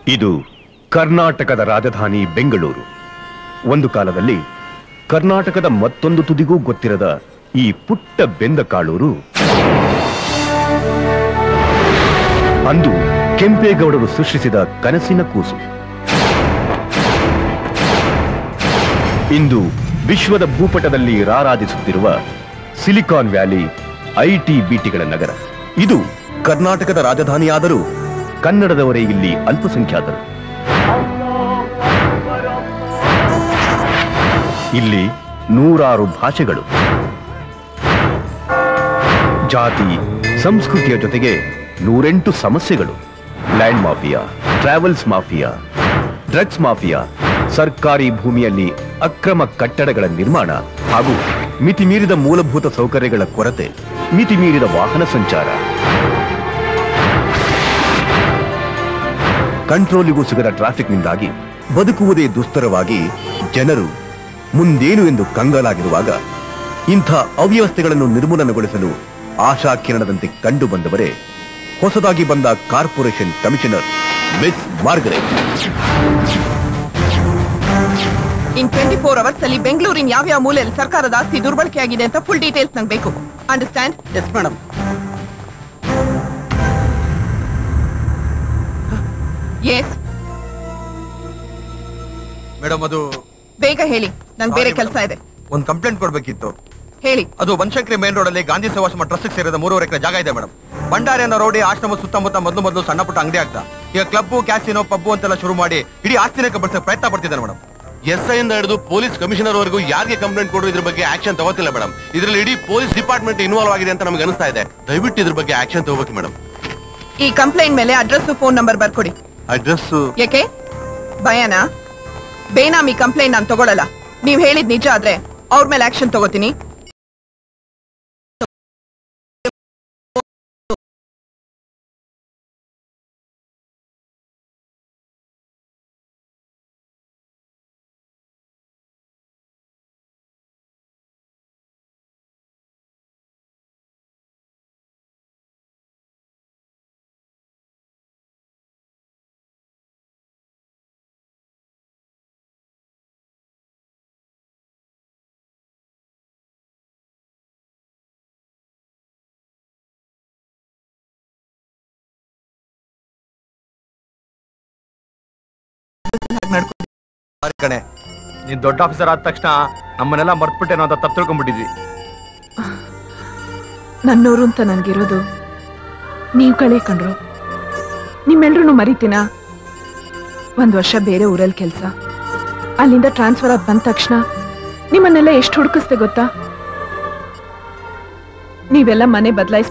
ಇದು ಕರ್ನಾಟಕದ ರಾಜಧಾನಿ ಬೆಂಗಳೂರು ಒಂದು ಕಾಲದಲ್ಲಿ ಕರ್ನಾಟಕದ ಮತ್ತೊಂದು ತುದಿಗೂ ಗೊತ್ತಿರದ ಈ ಪುಟ್ಟ ಬೆಂದ ಕಾಳೂರು ಅಂದು ಕೆಂಪೇಗೌಡರು ಸೃಷ್ಟಿಸಿದ ಕನಸಿನ ಕೂಸು ಇಂದು ವಿಶ್ವದ ಭೂಪಟದಲ್ಲಿ ರಾರಾಜಿಸುತ್ತಿರುವ ಸಿಲಿಕಾನ್ ವ್ಯಾಲಿ ಐಟಿ ಬಿಟಿಗಳ ನಗರ ಇದು ಕರ್ನಾಟಕದ ರಾಜಧಾನಿಯಾದರೂ ಕನ್ನಡದವರೇ ಇಲ್ಲಿ ಅಲ್ಪಸಂಖ್ಯಾತರು ಇಲ್ಲಿ ನೂರಾರು ಭಾಷೆಗಳು ಜಾತಿ ಸಂಸ್ಕೃತಿಯ ಜೊತೆಗೆ ನೂರೆಂಟು ಸಮಸ್ಯೆಗಳು land mafia travels mafia drugs mafia ಸರ್ಕಾರಿ ಭೂಮಿಯಲ್ಲಿ ಅಕ್ರಮ ಕಟ್ಟಡಗಳ ನಿರ್ಮಾಣ ಹಾಗೂ ಮಿತಿಮೀರಿದ ಮೂಲಭೂತ ಸೌಕರ್ಯಗಳ ಕೊರತೆ ಮಿತಿಮೀರಿದ ವಾಹನ ಸಂಚಾರ ಕಂಟ್ರೋಲಿಗೂ ಸಿಗದ ಟ್ರಾಫಿಕ್ನಿಂದಾಗಿ ಬದುಕುವುದೇ ದುಸ್ತರವಾಗಿ ಜನರು ಮುಂದೇನು ಎಂದು ಕಂಗಾಲಾಗಿರುವಾಗ ಇಂಥ ಅವ್ಯವಸ್ಥೆಗಳನ್ನು ನಿರ್ಮೂಲನಗೊಳಿಸಲು ಆಶಾ ಕಿರಣದಂತೆ ಕಂಡು ಬಂದವರೇ ಹೊಸದಾಗಿ ಬಂದ corporation commissioner miss Margaret in twenty four hours ಅಲ್ಲಿ ಬೆಂಗಳೂರಿನ ಯಾವ್ಯಾವ ಮೂಲೆಯಲ್ಲಿ ಸರ್ಕಾರದ ಆಸ್ತಿ ದುರ್ಬಳಕೆ ಆಗಿದೆ ಅಂತ ಫುಲ್ ಡೀಟೇಲ್ಸ್ ನಂಗೆ ಬೇಕು understand yes madam yes madam ಅದು ಬೇಗ ಹೇಳಿ ನಂಗೆ ಬೇರೆ ಕೆಲಸ ಇದೆ ಒಂದು ಕಂಪ್ಲೇಂಟ್ ಕೊಡ್ಬೇಕಿತ್ತು ಹೇಳಿ ಅದು ಬನಶಂಕರಿ ಮೇನ್ ರೋಡ್ ಅಲ್ಲಿ ಗಾಂಧಿ ಸೇವಾಶ್ರಮ ಟ್ರಸ್ಟ್ ಸೇರಿದ ಮೂರುವರೆ ಎಕರೆ ಜಾಗ ಇದೆ ಮೇಡಮ್ ಭಂಡಾರಿ ಅನ್ನೋ ರೋಡಿ ಆಶ್ರಮ ಸುತ್ತಮುತ್ತ ಮೊದಲು ಮೊದಲು ಸಣ್ಣ ಪುಟ್ಟ ಅಂಗಡಿ ಆಗ್ತಾ ಈಗ ಕ್ಲಬ್ ಕ್ಯಾಸಿನೋ ಪಬ್ಬು ಅಂತೆಲ್ಲ ಶುರು ಮಾಡಿ ಇಡೀ ಆಸ್ತಿನ ಕಬಳಿಸೋ ಪ್ರಯತ್ನ ಪಡ್ತಿದ್ದಾರೆ ಮೇಡಮ್ ಎಸ್ ಐ ಇಂದ ಹಿಡಿದು ಪೊಲೀಸ್ ಕಮಿಷನರ್ ವರೆಗೂ ಯಾರಿಗೆ ಕಂಪ್ಲೇಂಟ್ ಕೊಡೋ ಇದ್ರ ಬಗ್ಗೆ ಆಕ್ಷನ್ ತಗೋತಿಲ್ಲ ಮೇಡಮ್ ಇದ್ರಲ್ಲಿ ಇಡೀ ಪೊಲೀಸ್ ಡಿಪಾರ್ಟ್ಮೆಂಟ್ ಇನ್ವಾಲ್ವ್ ಆಗಿದೆ ಅಂತ ನಮ್ಗೆ ಅನಿಸ್ತಾ ಇದೆ ದಯವಿಟ್ಟು ಇದ್ರ ಬಗ್ಗೆ ಆಕ್ಷನ್ ತಗೋಬೇಕು ಮೇಡಮ್ ಈ ಕಂಪ್ಲೇಂಟ್ ಮೇಲೆ ಅಡ್ರೆಸ್ ಫೋನ್ ನಂಬರ್ ಬರ್ಕೊಡಿ ಅಡ್ರೆಸ್ ಯಾಕೆ ಭಯನಾ ಬೇನಾಮಿ ಕಂಪ್ಲೇಂಟ್ ನಾನು ತಗೊಳಲ್ಲ ನೀವ್ ಹೇಳಿದ್ ನಿಜ ಆದ್ರೆ ಅವ್ರ ಮೇಲೆ ಆಕ್ಷನ್ ತಗೋತೀನಿ ಸಾರಿ ಕಣೆ ನೀನ್ ದೊಡ್ಡ ಆಫೀಸರ್ ಆದ ತಕ್ಷಣ ನಮ್ಮನ್ನೆಲ್ಲ ಮರ್ತ್ಬಿಟ್ಟೇನೋ ಅಂತ ತಪ್ಪು ತಿಳ್ಕೊಂಡ್ಬಿಟ್ಟಿದ್ವಿ ನನ್ನೂರು ಅಂತ ನನ್ಗಿರೋದು ನೀವ್ ಕಳೆ ಕಂಡ್ರು ನಿಮ್ಮೆಲ್ರೂ ಮರಿತೀನಾ ಒಂದ್ ವರ್ಷ ಬೇರೆ ಊರಲ್ಲಿ ಕೆಲ್ಸ ಅಲ್ಲಿಂದ ಟ್ರಾನ್ಸ್ಫರ್ ಆಗಿ ಬಂದ ತಕ್ಷಣ ನಿಮ್ಮನ್ನೆಲ್ಲ ಎಷ್ಟು ಹುಡುಕಿಸ್ತೆ ಗೊತ್ತಾ ನೀವೆಲ್ಲ ಮನೆ ಬದಲಾಯಿಸ್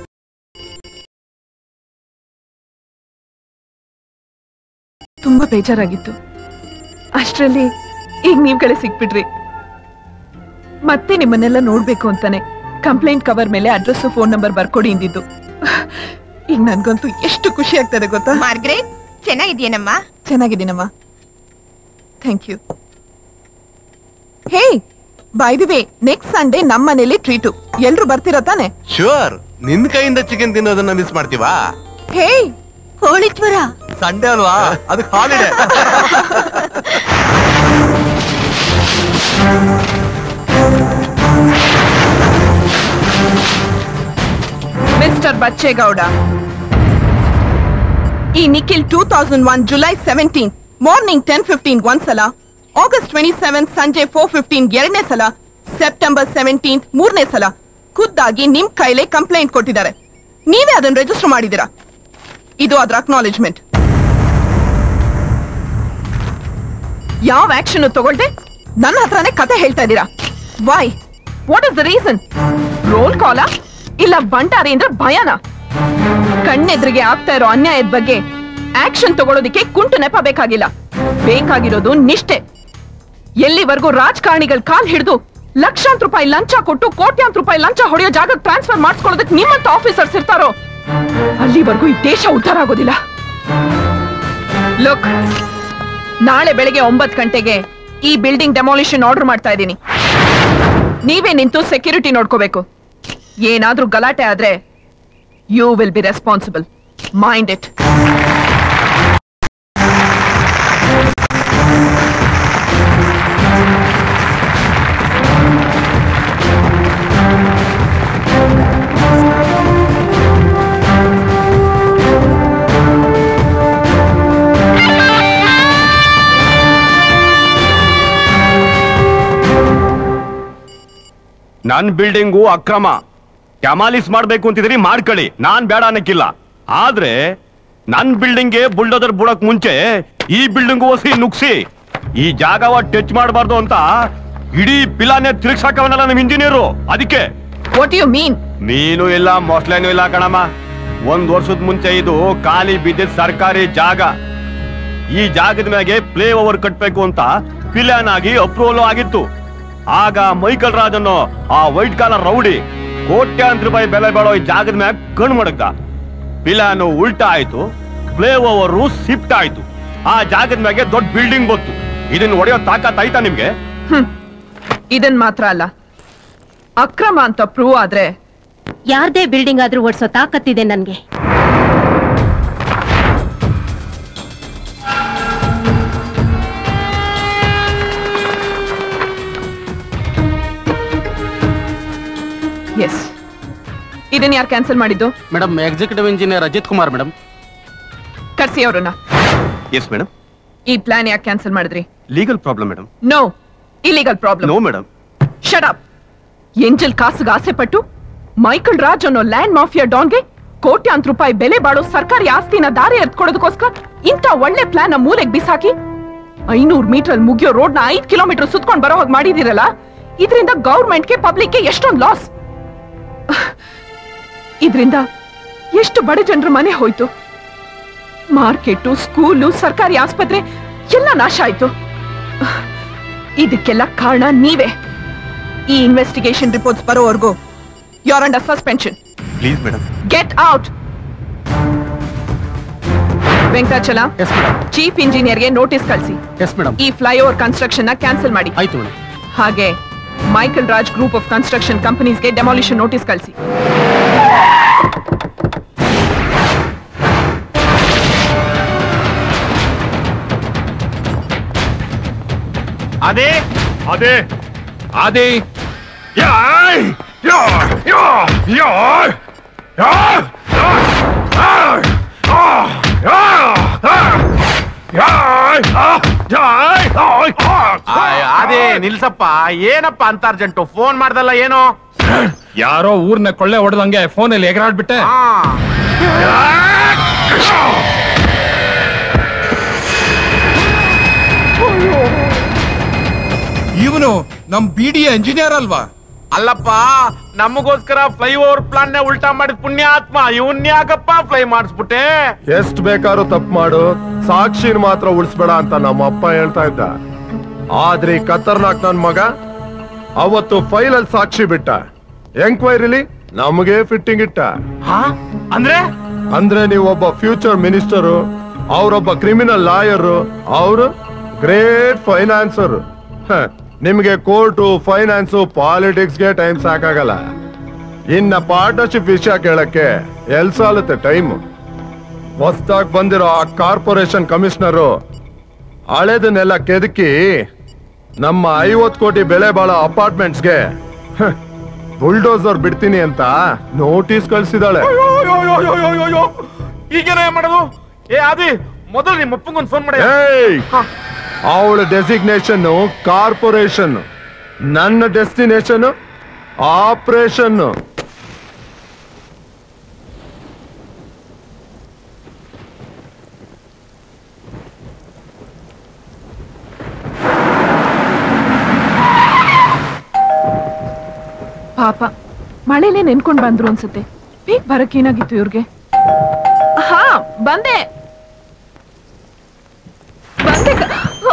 ತುಂಬಾ ಬೇಜಾರಾಗಿತ್ತು ಅಷ್ಟರಲ್ಲಿ ಈಗ ನೀವ್ ಕಡೆ ಸಿಕ್ಬಿಟ್ರಿ ಮತ್ತೆ ನಿಮ್ಮನ್ನೆಲ್ಲ ನೋಡ್ಬೇಕು ಅಂತಾನೆ ಕಂಪ್ಲೇಂಟ್ ಕವರ್ ಮೇಲೆ ಅಡ್ರೆಸ್ ಫೋನ್ ನಂಬರ್ ಬರ್ಕೊಡಿ ಇಂದಿದ್ದು ಈಗ ನನ್ಗಂತೂ ಎಷ್ಟು ಖುಷಿ ಆಗ್ತದೆ ಗೊತ್ತಾ ಮಾರ್ಗ್ರೇಟ್ ಚೆನ್ನಾಗಿದ್ಯೇನಮ್ಮ ಚೆನ್ನಾಗಿದ್ದೀನಮ್ಮ thank you hey by the way next Sunday ನಮ್ಮ ಮನೇಲಿ ಟ್ರೀಟು ಎಲ್ರು ಬರ್ತೀರಾ ತಾನೆ ಶೂರ್ ನಿನ್ ಕೈಯಿಂದ ಚಿಕನ್ ತಿನ್ನೋದನ್ನ ಮಿಸ್ ಮಾಡ್ತೀವಾ ಹೇ ಹೋಳಿ ಜ್ವರ ಸಂಡೇ ಅಲ್ವಾ ಅದಕ್ಕೆ ಹಾಲಿಡೇ ಮಿಸ್ಟರ್ ಬಚ್ಚೇಗೌಡ ಈ Nikhil two thousand one July seventeen morning ten fifteen ಒಂದ್ಸಲ ಆಗಸ್ಟ್ ಟ್ವೆಂಟಿ ಸೆವೆನ್ ಸಂಜೆ ಫೋರ್ ಫಿಫ್ಟೀನ್ ಎರಡನೇ ಸಲ ಸೆಪ್ಟೆಂಬರ್ ಸೆವೆಂಟೀನ್ ಮೂರನೇ ಸಲ ಖುದ್ದಾಗಿ ನಿಮ್ ಕೈಲೇ ಕಂಪ್ಲೇಂಟ್ ಕೊಟ್ಟಿದ್ದಾರೆ ನೀವೇ ಅದನ್ನ ರಿಜಿಸ್ಟರ್ ಮಾಡಿದ್ದೀರಾ ಇದು ಅದ್ರ ಅಕ್ನಾಲೆಜ್ಮೆಂಟ್ ಯಾವ ಆಕ್ಷನ್ ತಗೊಳ್ದೆ ನನ್ನ ಹತ್ರನೇ ಕತೆ ಹೇಳ್ತಾ ಇದ್ದೀರಾ why what is the reason ರೋಲ್ ಕಾಲ ಇಲ್ಲ ಬಂಟಾರಿ ಅಂದ್ರೆ ಭಯನ ಕಣ್ಣೆದ್ರಿಗೆ ಆಗ್ತಾ ಇರೋ ಅನ್ಯಾಯದ ಬಗ್ಗೆ ಆಕ್ಷನ್ ತಗೊಳ್ಳೋದಿಕ್ಕೆ ಕುಂಟು ನೆಪ ಬೇಕಾಗಿಲ್ಲ ಬೇಕಾಗಿರೋದು ನಿಷ್ಠೆ ಎಲ್ಲಿವರೆಗೂ ರಾಜಕಾರಣಿಗಳ ಕಾಲ್ ಹಿಡಿದು ಲಕ್ಷಾಂತರ ರೂಪಾಯಿ ಲಂಚ ಕೊಟ್ಟು ಕೋಟ್ಯಾಂತರ ರೂಪಾಯಿ ಲಂಚ ಹೊಡೆಯೋ ಜಾಗಕ್ಕೆ ಟ್ರಾನ್ಸ್ಫರ್ ಮಾಡಿಸ್ಕೊಳ್ಳೋದಕ್ಕೆ ನಿಮ್ಮಂತ ಆಫೀಸರ್ಸ್ ಇರ್ತಾರೋ ಅಲ್ಲಿವರೆಗೂ ಈ ದೇಶ ಉದ್ಧಾರ ಆಗೋದಿಲ್ಲ ಲುಕ್ ನಾಳೆ ಬೆಳಗ್ಗೆ ಒಂಬತ್ತು ಗಂಟೆಗೆ ಈ ಬಿಲ್ಡಿಂಗ್ ಡೆಮಾಲಿಷನ್ ಆರ್ಡರ್ ಮಾಡ್ತಾ ಇದ್ದೀನಿ ನೀವೇ ನಿಂತು ಸೆಕ್ಯೂರಿಟಿ ನೋಡ್ಕೋಬೇಕು ಏನಾದ್ರೂ ಗಲಾಟೆ ಆದ್ರೆ you will be responsible mind it ನನ್ ಬಿಲ್ಡಿಂಗು ಅಕ್ರಮ ಕ್ಯಾಮಾಲಿಸ್ ಮಾಡ್ಬೇಕು ಅಂತಿದ್ರಿ ಮಾಡ್ಕೊಳ್ಳಿ ನಾನ್ ಬೇಡ ಅನ್ನಕ್ಕಿಲ್ಲ ಆದ್ರೆ ನನ್ ಬಿಲ್ಡಿಂಗ್ಗೆ ಬುಲ್ಡೋದರ್ ಬುಡಕ್ ಮುಂಚೆ ಈ ಬಿಲ್ಡಿಂಗ್ ಓಸಿ ನುಗ್ಸಿ ಈ ಜಾಗವ ಟಚ್ ಮಾಡಬಾರ್ದು ಅಂತ ಇಡೀ ಪಿಲಾನೆ ತಿರುಗ್ಸಾಕವನಲ್ಲ ನಮ್ ಇಂಜಿನಿಯರು ಅದಕ್ಕೆ ವಾಟ್ ಯು ಮೀನ್ ಮೀನು ಇಲ್ಲ ಮೊಸಳೆನೂ ಇಲ್ಲ ಕಣಮ್ಮ ಒಂದ್ ವರ್ಷದ ಮುಂಚೆ ಇದು ಖಾಲಿ ಬಿದ್ದಿದ್ ಸರ್ಕಾರಿ ಜಾಗ ಈ ಜಾಗದ ಮ್ಯಾಗೆ ಪ್ಲೇ ಓವರ್ ಕಟ್ಬೇಕು ಅಂತ ಪ್ಲಾನ್ ಆಗಿ ಅಪ್ರೂವಲ್ ಆಗಿತ್ತು ಆಗ ಮೈಕಲ್ ರಾಜ್ ಅನ್ನೋ ಆ ವೈಟ್ ಕಾಲರ್ ರೌಡಿ ಕೋಟ್ಯಾಂತರ ರೂಪಾಯಿ ಬೆಲೆ ಬಾಳೋ ಈ ಜಾಗದ ಮ್ಯಾಗ ಕಣ್ ಮಡಗ್ದ ಪ್ಲಾನ್ ಉಲ್ಟಾ ಆಯ್ತು ಪ್ಲೇ ಓವರ್ ಶಿಫ್ಟ್ ಆಯ್ತು ಆ ಜಾಗದ ಮ್ಯಾಗೆ ದೊಡ್ಡ ಬಿಲ್ಡಿಂಗ್ ಬಂತು ಇದನ್ನ ಹೊಡೆಯೋ ತಾಕತ್ ಆಯ್ತಾ ನಿಮ್ಗೆ ಇದನ್ ಮಾತ್ರ ಅಲ್ಲ ಅಕ್ರಮ ಅಂತ ಪ್ರೂವ್ ಆದ್ರೆ ಯಾರ್ದೇ ಬಿಲ್ಡಿಂಗ್ ಆದ್ರೂ ಓಡಿಸೋ ತಾಕತ್ತಿದೆ ನನ್ಗೆ ಎಸ್ ಇದನ್ ಯಾರು ಕ್ಯಾನ್ಸಲ್ ಮಾಡಿದ್ದು madam executive engineer Ajith Kumar madam ಕರ್ಸಿ ಅವ್ರನ್ನ ಎಸ್ ಮೇಡಮ್ ಈ ಪ್ಲಾನ್ ಯಾಕೆ ಕ್ಯಾನ್ಸಲ್ ಮಾಡಿದ್ರಿ legal problem madam no illegal problem no madam shut up ಎಂಜಲ್ ಕಾಸಿಗೆ ಆಸೆ ಪಟ್ಟು ಮೈಕಲ್ ರಾಜ್ ಅನ್ನೋ ಲ್ಯಾಂಡ್ ಮಾಫಿಯಾ ಡಾನ್ಗೆ ಕೋಟ್ಯಾಂತರ ರೂಪಾಯಿ ಬೆಲೆ ಬಾಳೋ ಸರ್ಕಾರಿ ಆಸ್ತಿನ ದಾರಿ ಎತ್ಕೊಡೋದಕ್ಕೋಸ್ಕರ ಇಂಥ ಒಳ್ಳೆ ಪ್ಲಾನ್ ನ ಮೂಲೆಗೆ ಬಿಸಾಕಿ ಐನೂರು ಮೀಟರ್ ಮುಗಿಯೋ ರೋಡ್ ನ ಐದ್ ಕಿಲೋಮೀಟರ್ ಸುತ್ಕೊಂಡ್ ಬರೋ ಹಾಗೆ ಮಾಡಿದಿರಲ್ಲ ಇದರಿಂದ ಗೌರ್ಮೆಂಟ್ಗೆ ಪಬ್ಲಿಕ್ಗೆ ಎಷ್ಟೊಂದು ಲಾಸ್ ಇದರಿಂದ ಎಷ್ಟು ಬಡ ಜನರ ಮನೆ ಹೋಯ್ತು ಮಾರ್ಕೆಟು ಸ್ಕೂಲು ಸರ್ಕಾರಿ ಆಸ್ಪತ್ರೆ ಎಲ್ಲ ನಾಶ ಆಯ್ತು ಇದಕ್ಕೆಲ್ಲ ಕಾರಣ ನೀವೇ ಈ ಇನ್ವೆಸ್ಟಿಗೇಷನ್ ರಿಪೋರ್ಟ್ಸ್ ಬರೋವರೆಗೂ your under suspension please madam get out Venkatachala yes madam chief ಇಂಜಿನಿಯರ್ಗೆ ನೋಟಿಸ್ ಕಳಿಸಿ ಎಸ್ ಮೇಡಮ್ ಈ ಫ್ಲೈಓವರ್ ಕನ್ಸ್ಟ್ರಕ್ಷನ್ ನ ಕ್ಯಾನ್ಸಲ್ ಮಾಡಿ ಆಯ್ತು ಮೇಡಮ್ ಹಾಗೆ Michael Raj group of construction ಕಂಪನೀಸ್ಗೆ ಡೆಮಾಲಿಷನ್ ನೋಟಿಸ್ ಕಳಿಸಿ ಅದೇ ಅದೇ ಅದೇ ಯಾಯ್ ಯಾ ಯಾ ಯಾ ಯಾ ಅದೇ ನಿಲ್ಸಪ್ಪ ಏನಪ್ಪ ಅಂತ ಅರ್ಜೆಂಟು ಫೋನ್ ಮಾಡ್ದಲ್ಲ ಏನು ಯಾರೋ ಊರ್ನ ಕೊಳ್ಳೆ ಹೊಡೆದಂಗೆ ಫೋನಲ್ಲಿ ಎಗರಾಡ್ಬಿಟ್ಟೆ ಹಾ ಇವನು ನಮ್ ಬಿಡಿ ಇಂಜಿನಿಯರ್ ಅಲ್ವಾ ಅಲ್ಲಪ್ಪ ನಮಗೋಸ್ಕರ ಫ್ಲೈ ಓವರ್ ಪ್ಲಾನ್ ನೇ ಉಲ್ಟಾ ಮಾಡಿದ ಪುಣ್ಯಾತ್ಮ ಇವನ್ ಯಾಕಪ್ಪ ಫ್ಲೈ ಮಾಡಿಸ್ಬಿಟ್ಟೆ ಎಷ್ಟ್ ಬೇಕಾದ್ರೂ ತಪ್ಪು ಮಾಡು ಸಾಕ್ಷಿನ ಮಾತ್ರ ಉಳಿಸ್ಬೇಡ ಅಂತ ನಮ್ಮ ಅಪ್ಪ ಹೇಳ್ತಾ ಇದ್ದ ಆದ್ರೆ ಈ ಖತರ್ನಾಕ್ ನನ್ ಮಗ ಅವತ್ತು ಫೈಲ್ ಅಲ್ಲಿ ಸಾಕ್ಷಿ ಬಿಟ್ಟ ಎಂಕ್ವೈರಿಲಿ ನಮಗೆ ಫಿಟ್ಟಿಂಗ್ ಇಟ್ಟ ಹಾ ಅಂದ್ರೆ ಅಂದ್ರೆ ನೀವು ಒಬ್ಬ ಫ್ಯೂಚರ್ ಮಿನಿಸ್ಟರು ಅವರೊಬ್ಬ ಕ್ರಿಮಿನಲ್ ಲಾಯರ್ ಅವರು ಗ್ರೇಟ್ ಫೈನಾನ್ಸರ್ ನಿಮ್ಗೆ ಕೋರ್ಟು ಫೈನಾನ್ಸು ಪಾಲಿಟಿಕ್ಸ್ಗೆ ಟೈಮ್ ಸಾಕಾಗಲ್ಲ ಇನ್ನ ಪಾರ್ಟ್ನರ್ಶಿಪ್ ವಿಷಯ ಕೇಳಕ್ಕೆ ಎಲ್ ಸಾಲುತ್ತೆ ಟೈಮ್ ಹೊಸ್ದಾಗ್ ಬಂದಿರೋ ಆ ಕಾರ್ಪೊರೇಷನ್ ಕಮಿಷನರು ಹಳೆದನ್ನೆಲ್ಲ ಕೆದಕಿ ನಮ್ಮ ಐವತ್ ಕೋಟಿ ಬೆಲೆ ಬಾಳೋ ಅಪಾರ್ಟ್ಮೆಂಟ್ಸ್ಗೆ ಬುಲ್ಡೋಸರ್ ಬಿಡ್ತೀನಿ ಅಂತ ನೋಟಿಸ್ ಕಳ್ಸಿದಾಳೆ ಈಗೇನ ಮಾಡೋದು ಏ ಆದಿ ಮೊದಲು ನಿಮ್ಮ ಅಪ್ಪಂಗೊಂದು ಫೋನ್ ಮಾಡಿ ಏಯ್ ಅವಳ ಡೆಸಿಗ್ನೇಷನ್ ಕಾರ್ಪೊರೇಷನ್ ನನ್ನ ಡೆಸ್ಟಿನೇಷನ್ ಆಪರೇಷನ್ ಪಾಪ ಮಳೆಲೆ ನೆನ್ಕೊಂಡ್ ಬಂದ್ರು ಅನ್ಸುತ್ತೆ ಬೇಗ ಬರಕ್ ಏನಾಗಿತ್ತು ಇವ್ರಿಗೆ ಹಾ ಬಂದೆ ಬಂದೆ ಕ-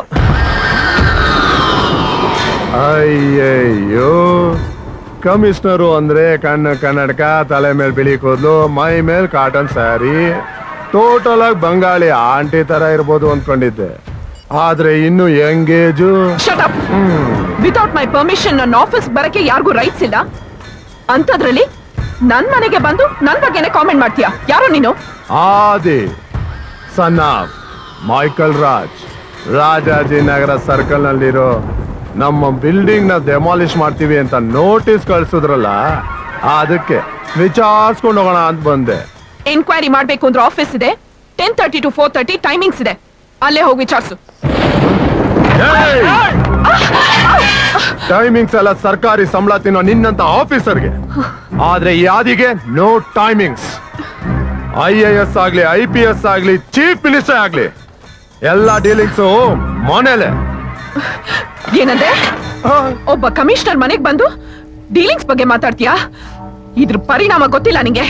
ಅಯ್ಯಯ್ಯೋ ಕಮಿಷನರು ಅಂದ್ರೆ ಕಣ್ಣು ಕನ್ನಡಕ ತಲೆ ಮೇಲೆ ಬಿಳಿ ಕೂದಲು ಮೈ ಮೇಲೆ ಕಾಟನ್ ಸ್ಯಾರಿ ಟೋಟಲ್ ಆಗಿ ಬಂಗಾಳಿ ಆಂಟಿ ತರ ಇರ್ಬೋದು ಅನ್ಕೊಂಡಿದ್ದೆ ಆದ್ರೆ ಇನ್ನು engage Shut up! Without my permission ನನ್ನ ಆಫೀಸ್ ಬರಕ್ಕೆ ಯಾರಿಗೂ ರೈಟ್ಸ್ ಇಲ್ಲ ಅಂತದ್ರಲ್ಲಿ ನನ್ ಮನೆಗೆ ಬಂದು ನನ್ ಬಗ್ಗೆನೆ ಕಾಮೆಂಟ್ ಮಾಡ್ತೀಯಾ ಯಾರು ನೀನು Aadi son of Michael Raj Rajajinagar circle ನಲ್ಲಿರೋ ನಮ್ಮ ಬಿಲ್ಡಿಂಗ್ ನ ಡೆಮಾಲಿಷ್ ಮಾಡ್ತೀವಿ ಅಂತ ನೋಟಿಸ್ ಕಳ್ಸಿದ್ರಲ್ಲ ಅದಕ್ಕೆ ವಿಚಾರಿಸ್ಕೊಂಡು ಹೋಗೋಣ ಅಂತ ಬಂದೆ ಎನ್ಕ್ವೈರಿ ಮಾಡ್ಬೇಕು ಅಂದ್ರೆ ಆಫೀಸ್ ಇದೆ ten thirty to four thirty timings ಇದೆ ಅಲ್ಲೇ ಹೋಗಿ ವಿಚಾರಿಸು ಏಯ್! ಟೈಮಿಂಗ್ಸ್ ಎಲ್ಲ ಸರ್ಕಾರಿ ಸಂಬಳ ತಿನ್ನೋ ನಿನ್ನಂತ ಆಫೀಸರ್ಗೆ ಆದ್ರೆ ಈ ಆದಿಗೆ no timings I A S ಆಗ್ಲಿ ಐ ಪಿ ಎಸ್ ಆಗ್ಲಿ ಚೀಫ್ ಮಿನಿಸ್ಟರ್ ಆಗ್ಲಿ ಎಲ್ಲ ಡೀಲಿಂಗ್ಸು ಮನೇಲೆ ಏನಂದೆ ಒಬ್ಬ ಕಮಿಷನರ್ ಮನೆಗ್ ಬಂದು ಡೀಲಿಂಗ್ಸ್ ಬಗ್ಗೆ ಮಾತಾಡ್ತೀಯಾ ಇದ್ರ ಪರಿಣಾಮ ಗೊತ್ತಿಲ್ಲ ನಿಂಗೆ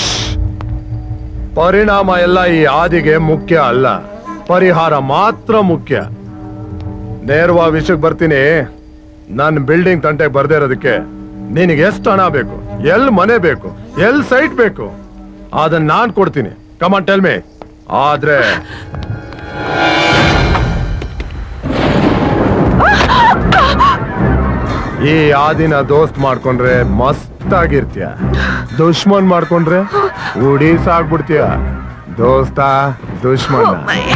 ಪರಿಣಾಮ ಎಲ್ಲ ಈ ಆದಿಗೆ ಮುಖ್ಯ ಅಲ್ಲ ಪರಿಹಾರ ಮಾತ್ರ ಮುಖ್ಯ ನೇರವಾಗಿ ವಿಷಯಕ್ಕೆ ಬರ್ತೀನಿ ನನ್ನ ಬಿಲ್ಡಿಂಗ್ ತಂಟೆಗೆ ಬರ್ದೇ ಇರೋದಕ್ಕೆ ನಿನಗೆ ಎಷ್ಟು ಹಣ ಬೇಕು ಎಲ್ ಮನೆ ಬೇಕು ಎಲ್ ಸೈಟ್ ಬೇಕು ಅದನ್ನ ನಾನ್ ಕೊಡ್ತೀನಿ ಕಮಾನ್ ಟೆಲ್ ಮೇ ಆದ್ರೆ ಈ ಆದಿನ ದೋಸ್ತ್ ಮಾಡ್ಕೊಂಡ್ರೆ ಮಸ್ತ್ ಆಗಿರ್ತೀಯ ದುಶ್ಮನ್ ಮಾಡ್ಕೊಂಡ್ರೆ ಉಡೀಸ್ ಆಗ್ಬಿಡ್ತೀಯ ದೋಸ್ತ ದುಶ್ಮನ್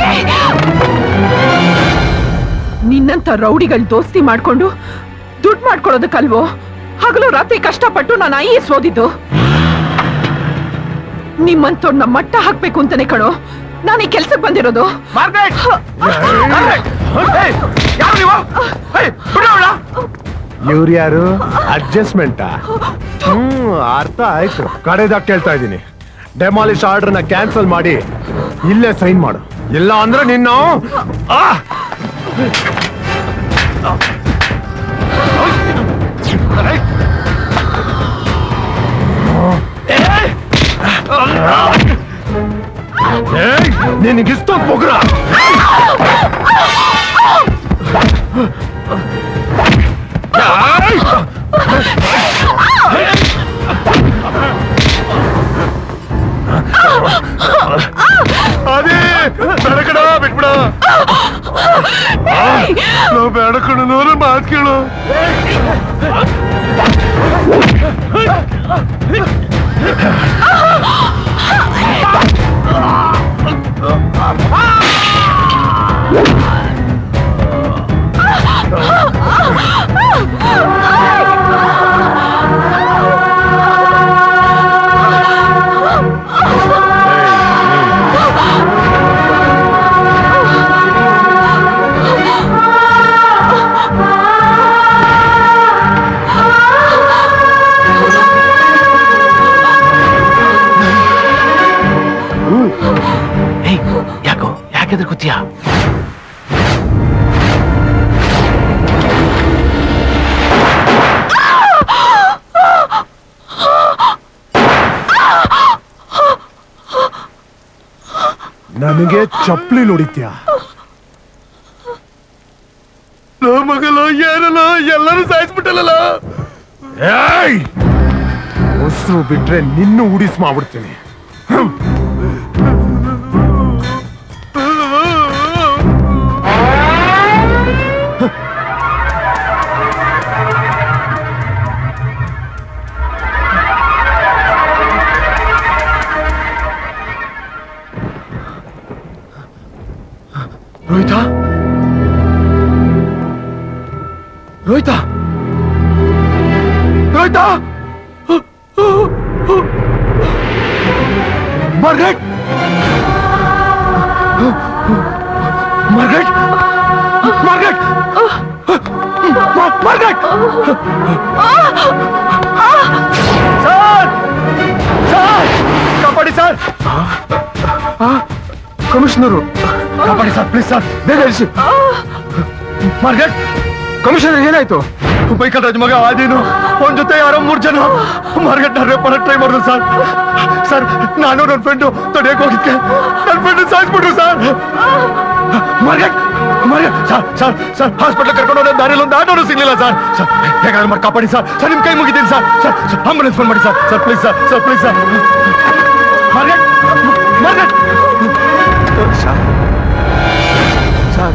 ನಿನ್ನಂತ ರೌಡಿಗಳು ದೋಸ್ತಿ ಮಾಡ್ಕೊಂಡು ದುಡ್ಡು ಮಾಡ್ಕೊಳ್ಳೋದಕ್ಕಲ್ವೋ ಹಗಲು ರಾತ್ರಿ ಕಷ್ಟಪಟ್ಟು ನಾನು ಐ ಎಸ್ ಓದಿದ್ದು ನಿಮ್ಮಂತವ್ರನ್ನ ಮಟ್ಟ ಹಾಕ್ಬೇಕು ಅಂತಾನೆ ಕಣೋ ನಾನು ಈ ಕೆಲ್ಸಕ್ಕೆ ಬಂದಿರೋದು ಇವ್ರು ಯಾರು ಅಡ್ಜಸ್ಟ್ಮೆಂಟಾ ಹ್ಮ್ ಅರ್ಥ ಆಯ್ತು ಕಡೆದಾಗ ಕೇಳ್ತಾ ಇದ್ದೀನಿ ಡೆಮಾಲಿಶ್ ಆರ್ಡರ್ನ ಕ್ಯಾನ್ಸಲ್ ಮಾಡಿ ಇಲ್ಲೇ ಸೈನ್ ಮಾಡು ಇಲ್ಲ ಅಂದ್ರೆ ನಿನ್ನ ಆ! ಏಯ್! ನಿನಗಿಷ್ಟೊಂದು ಪೊಗ್ರ ಅದೇ ಬೆಳಕಡ ಬಿಟ್ಬಿಡ ನಾವು ಬೆಳಕಣ ನೋಡು ಮಾತು ಕೇಳು ಯಾಕೋ ಯಾಕೆದ್ರೆ ಕೂತಿಯಾ ನನಗೆ ಚಪ್ಪಲಿ ಹೊಡಿತ್ಯಾ ಲೋ ಮಗಲ ಏನಲ್ಲ ಎಲ್ಲರೂ ಸಾಯಿಸ್ಬಿಟ್ಟಲ್ಲ ಏಯ್ ಉಸಿರು ಬಿಟ್ರೆ ನಿನ್ನೂ ಉಡಿಸ್ ಮಾಡ್ಬಿಡ್ತೀನಿ ಹ್ಮ್. Rohit Rohit Rohit Margaret Margaret Margaret Margaret sir sir ಕಾಪಾಡಿ ಸರ್ ಕಮಿಷನರು ಕಾಪಾಡಿ ಸರ್ ಪ್ಲೀಸ್ ಸರ್ ಬೇಗ ಇಳಿಸಿ ಮಾರ್ಗರೆಟ್ ಕಮಿಷನರ್ ಏನಾಯ್ತು ಬೈಕಲ್ ರಾಜ್ ಮಗ ಆದೀನು ಅವನ ಜೊತೆ ಯಾರೋ ಮೂರ್ ಜನ ಮಾರ್ಗರೆಟ್ ನ ರೇಪ್ ಮಾಡಕ್ ಟ್ರೈ ಮಾಡಿದ್ರು ಸರ್ ಸರ್ ನಾನು ನನ್ನ ಫ್ರೆಂಡು ತಡೆಯಕ್ ಹೋಗಿದ್ದೆ ನನ್ನ ಫ್ರೆಂಡ್ ಸಾಯಿಸ್ಬಿಟ್ರು sir Margaret Margaret sir sir sir hospital ಕರ್ಕೊಂಡು ಹೋದ ದಾರಿಯಲ್ಲಿ ಒಂದು ಆಟೋನು ಸಿಗ್ಲಿಲ್ಲ ಸರ್ ಸರ್ ಹೇಗಾದ್ರೂ ಮಾಡಿ ಕಾಪಾಡಿ ಸರ್ ಸರ್ ನಿಮ್ ಕೈ ಮುಗಿದ್ದೀನಿ ಸರ್ ಸರ್ ಆಂಬುಲೆನ್ಸ್ ಫೋನ್ ಮಾಡಿ sir sir please sir sir please sir Margaret Margaret sir sir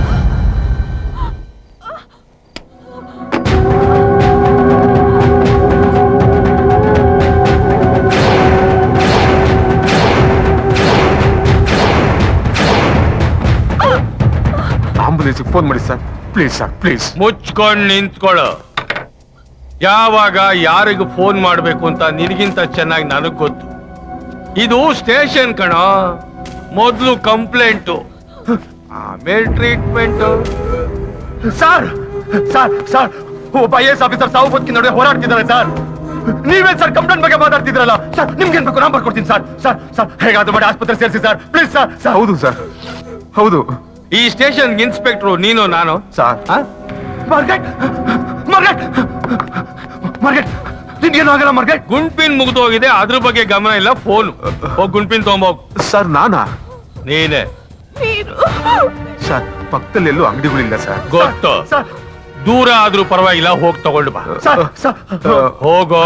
ambulance phone ಮಾಡಿ ಸರ್ ಪ್ಲೀಸ್ ಸರ್ ಪ್ಲೀಸ್ ಮುಚ್ಕೊಂಡ್ ನಿಂತ್ಕೊಳ್ಳೋ ಯಾವಾಗ ಯಾರಿಗೂ ಫೋನ್ ಮಾಡ್ಬೇಕು ಅಂತ ನಿನಗಿಂತ ಚೆನ್ನಾಗಿ ನನಗ್ ಗೊತ್ತು ಇದು ಸ್ಟೇಷನ್ ಕಣ ಮೊದ್ಲು ಕಂಪ್ಲೇಂಟು ಆಮೇಲೆ ಟ್ರೀಟ್ಮೆಂಟ್ ಸರ್ ಸರ್ ಸರ್ ಒಬ್ಬ ಐ ಎಸ್ ಆಫೀಸರ್ ಸಾವು ಬದುಕಿ ನಡುವೆ ಹೋರಾಡ್ತಿದ್ದಾರೆ ಸರ್ ನೀವೇ ಸರ್ ಕಂಪ್ಲೇಂಟ್ ಬಗ್ಗೆ ಮಾತಾಡ್ತಿದ್ರಲ್ಲ ಸರ್ ನಿಮ್ಗೆ ಬೇಕು ನಂಬರ್ ಕೊಡ್ತೀನಿ ಸರ್ ಸರ್ ಸರ್ ಹೇಗಾದ್ರೂ ಮಾಡಿ ಆಸ್ಪತ್ರೆ ಸೇರಿಸಿ ಸರ್ ಪ್ಲೀಸ್ ಸರ್ ಸರ್ ಹೌದು ಸರ್ ಹೌದು ಈ ಸ್ಟೇಷನ್ ಇನ್ಸ್ಪೆಕ್ಟ್ರು ನೀನು ನಾನು ಸರ್ ಮಾರ್ಕೆಟ್ ಮಾರ್ಕೆಟ್ ಮಾರ್ಕೆಟ್ ನಿನ್ಗೇನು ಆಗಲ್ಲ ಮಾರ್ಕೆಟ್ ಗುಂಪಿನ್ ಮುಗ್ದೋಗಿದೆ ಅದ್ರ ಬಗ್ಗೆ ಗಮನ ಇಲ್ಲ ಫೋನ್ ಹೋಗ್ ಗುಂಪಿನ್ ತಗೊಂಬೋಗ್ ಸರ್ ನಾನಾ ನೀನೆ ಸರ್ ಪಕ್ಕದಲ್ಲಿ ಎಲ್ಲೂ ಅಂಗಡಿಗಳಿಲ್ಲ ಸರ್ ಗೊತ್ತು ಸರ್ ದೂರ ಆದ್ರೂ ಪರವಾಗಿಲ್ಲ ಹೋಗ್ ತಗೊಂಡು ಬಾ ಸರ್ ಸರ್ ಹೋಗೋ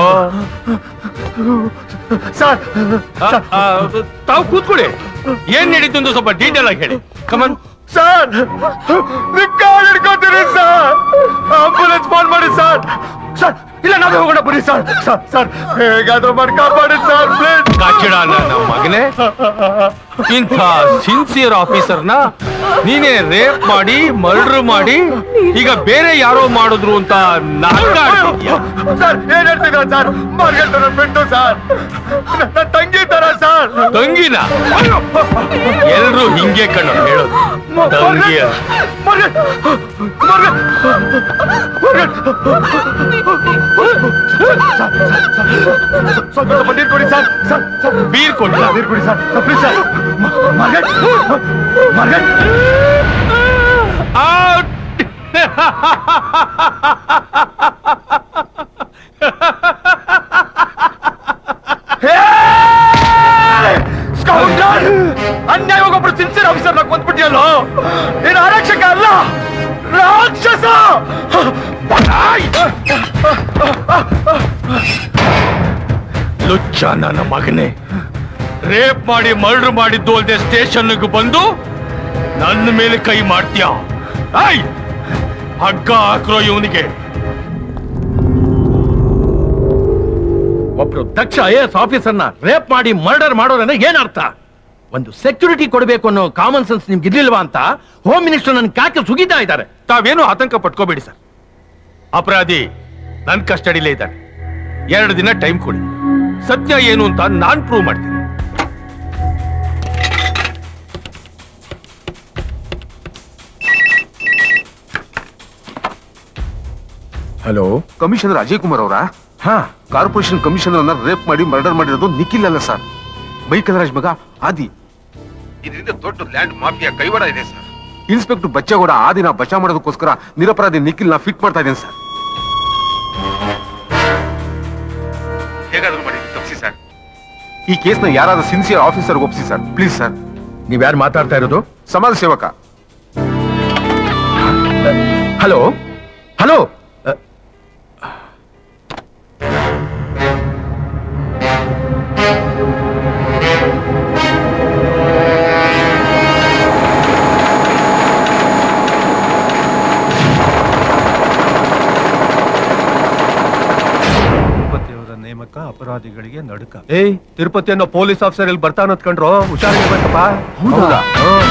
ಸರ್ ಆ, ಆ, ತಾವು ಕೂತ್ಕೊಳ್ಳಿ ಏನ್ ನಡೀತು ಅಂತ ಸ್ವಲ್ಪ ಡೀಟೇಲ್ ಆಗಿ ಹೇಳಿ ಕಮನ್ ಸರ್ ನಿಮ್ ಕಾಲ್ ಹಿಡ್ಕೋತೀರಿ ಸರ್ ಆಂಬುಲೆನ್ಸ್ ಫೋನ್ ಮಾಡಿ ಸರ್ ಸರ್ ಇಲ್ಲ ನಾವೇ ಹೋಗೋಣ ಬನ್ನಿ ಸರ್ ಸರ್ ಸರ್ ಹೇಗಾದ್ರೂ ಮಾಡಿ ಕಾಪಾಡಿ ಸರ್ ಪ್ಲೀಸ್ ಕಾಚಿಡ ನನ್ನ ಮಗನೇ ಇಂಥ ಸಿನ್ಸಿಯರ್ ಆಫೀಸರ್ನ ನೀನೇ ರೇಪ್ ಮಾಡಿ ಮರ್ಡರ್ ಮಾಡಿ ಈಗ ಬೇರೆ ಯಾರೋ ಮಾಡಿದ್ರು ಅಂತ ನಾಟಕ ಆಡ್ತಿದ್ಯಾ? ಸರ್ ಏನ್ ಹೇಳ್ತಿದ್ರ ಸರ್ ಮಾರ್ಕೆಟ್ ಬಿಟ್ಟು ಸರ್ ನನ್ನ ತಂಗಿ ತರ ಸರ್ ತಂಗಿನ ಎಲ್ರು ಹಿಂಗೆ ಕಣ್ಣು ಹೇಳೋದು ತಂಗಿ ಅಂತ. ಮಾರ್ಕೆಟ್ ಮಾರ್ಕೆಟ್ ಮಾರ್ಕೆಟ್ ಸ್ವಲ್ಪ ನೀರು ಕೊಡಿ ಸರ್ ಸರ್ ಸರ್ ಬೀರ್ ಕೊಡ್ಲ ನೀರು ಕೊಡಿ sir sir please sir Margaret Margaret scoundrel ಅನ್ಯಾಯವಾಗಿ ಒಬ್ರು ಸಿನ್ಸಿಯರ್ ಆಫೀಸರ್ ನ ಕೊಂದ್ಬಿಟ್ಟಿಯಲ್ಲೋ ನೀನು ಆರಕ್ಷಕ ಅಲ್ಲ ರಾಕ್ಷಸ ಆಯ್! ಲುಚ್ಚ ನನ್ನ ಮಗನೇ ರೇಪ್ ಮಾಡಿ ಮರ್ಡರ್ ಮಾಡಿದ್ದು ಅಲ್ಲದೆ ಸ್ಟೇಷನ್ಗೆ ಬಂದು ನನ್ನ ಮೇಲೆ ಕೈ ಮಾಡ್ತೀಯ ಆಯ್ ಹಗ್ಗ ಹಾಕ್ರೋ ಇವನಿಗೆ ಒಬ್ರು ದಕ್ಷ ಐ ಎಸ್ ಆಫೀಸರ್ನ ರೇಪ್ ಮಾಡಿ ಮರ್ಡರ್ ಮಾಡೋದಂದ್ರೆ ಏನ್ ಅರ್ಥ ಒಂದು ಸೆಕ್ಯೂರಿಟಿ ಕೊಡಬೇಕು ಅನ್ನೋ ಕಾಮನ್ ಸೆನ್ಸ್ ನಿಮ್ಗೆ ಇರ್ಲಿಲ್ವಾ ಅಂತ ಹೋಮ್ ಮಿನಿಸ್ಟರ್ ನನ್ ಕಾಕೆ ಸುಗಿತಾ ಇದ್ದಾರೆ ತಾವೇನು ಆತಂಕ ಪಟ್ಕೋಬೇಡಿ ಸರ್ ಅಪರಾಧಿ ನನ್ ಕಸ್ಟಡಿಲೇ ಇದ್ದಾನೆ ಎರಡು ದಿನ ಟೈಮ್ ಕೊಡಿ ಸತ್ಯ ಏನು ಅಂತ ನಾನ್ ಪ್ರೂವ್ ಮಾಡ್ತೀನಿ ಹಲೋ ಕಮಿಷನರ್ ಅಜಯ್ ಕುಮಾರ್ ಅವರಾ ಹಾ ಕಾರ್ಪೊರೇಷನ್ ಕಮಿಷನರ್ ಅನ್ನ ರೇಪ್ ಮಾಡಿ ಮರ್ಡರ್ ಮಾಡಿರೋದು ನಿಖಿಲ್ ಅಲ್ಲ ಸರ್ ಬೈಕಲರಾಜ್ ಮಗ ಆದಿ ಇದರಿಂದ ದೊಡ್ಡ ಲ್ಯಾಂಡ್ ಮಾಫಿಯಾ ಕೈವಾಡ ಇದೆ ಸರ್ ಇನ್ಸ್ಪೆಕ್ಟರ್ ಬಚ್ಚೇಗೌಡ ಆದಿನ ಬಚಾವ್ ಮಾಡೋದಕ್ಕೋಸ್ಕರ ನಿರಪರಾಧಿ ನಿಖಿಲ್ ನ ಫಿಟ್ ಮಾಡ್ತಾ ಇದ್ದೇನೆ ಸರ್ ಹೇಗಾದ್ರೂ ಮಾಡಿ ತಪ್ಪಿಸಿ ಸರ್ ಈ ಕೇಸ್ನ ಯಾರಾದ್ರೂ ಸಿನ್ಸಿಯರ್ ಆಫೀಸರ್ ಒಪ್ಸಿ ಸರ್ ಪ್ಲೀಸ್ ಸರ್ ನೀವ್ಯಾರು ಮಾತಾಡ್ತಾ ಇರೋದು ಸಮಾಜ ಸೇವಕ ಹಲೋ ಹಲೋ ತಿರುಪತಿಯವರ ನೇಮಕ ಅಪರಾಧಿಗಳಿಗೆ ನಡುಕ ಏಯ್ ತಿರುಪತಿ ಅನ್ನೋ ಪೊಲೀಸ್ ಆಫೀಸರ್ ಇಲ್ಲಿ ಬರ್ತಾನ ಅಂದ್ಕೊಂಡ್ರು ಹುಷಾರಿರ್ಬೇಕಪ್ಪ ಹೌದಾ?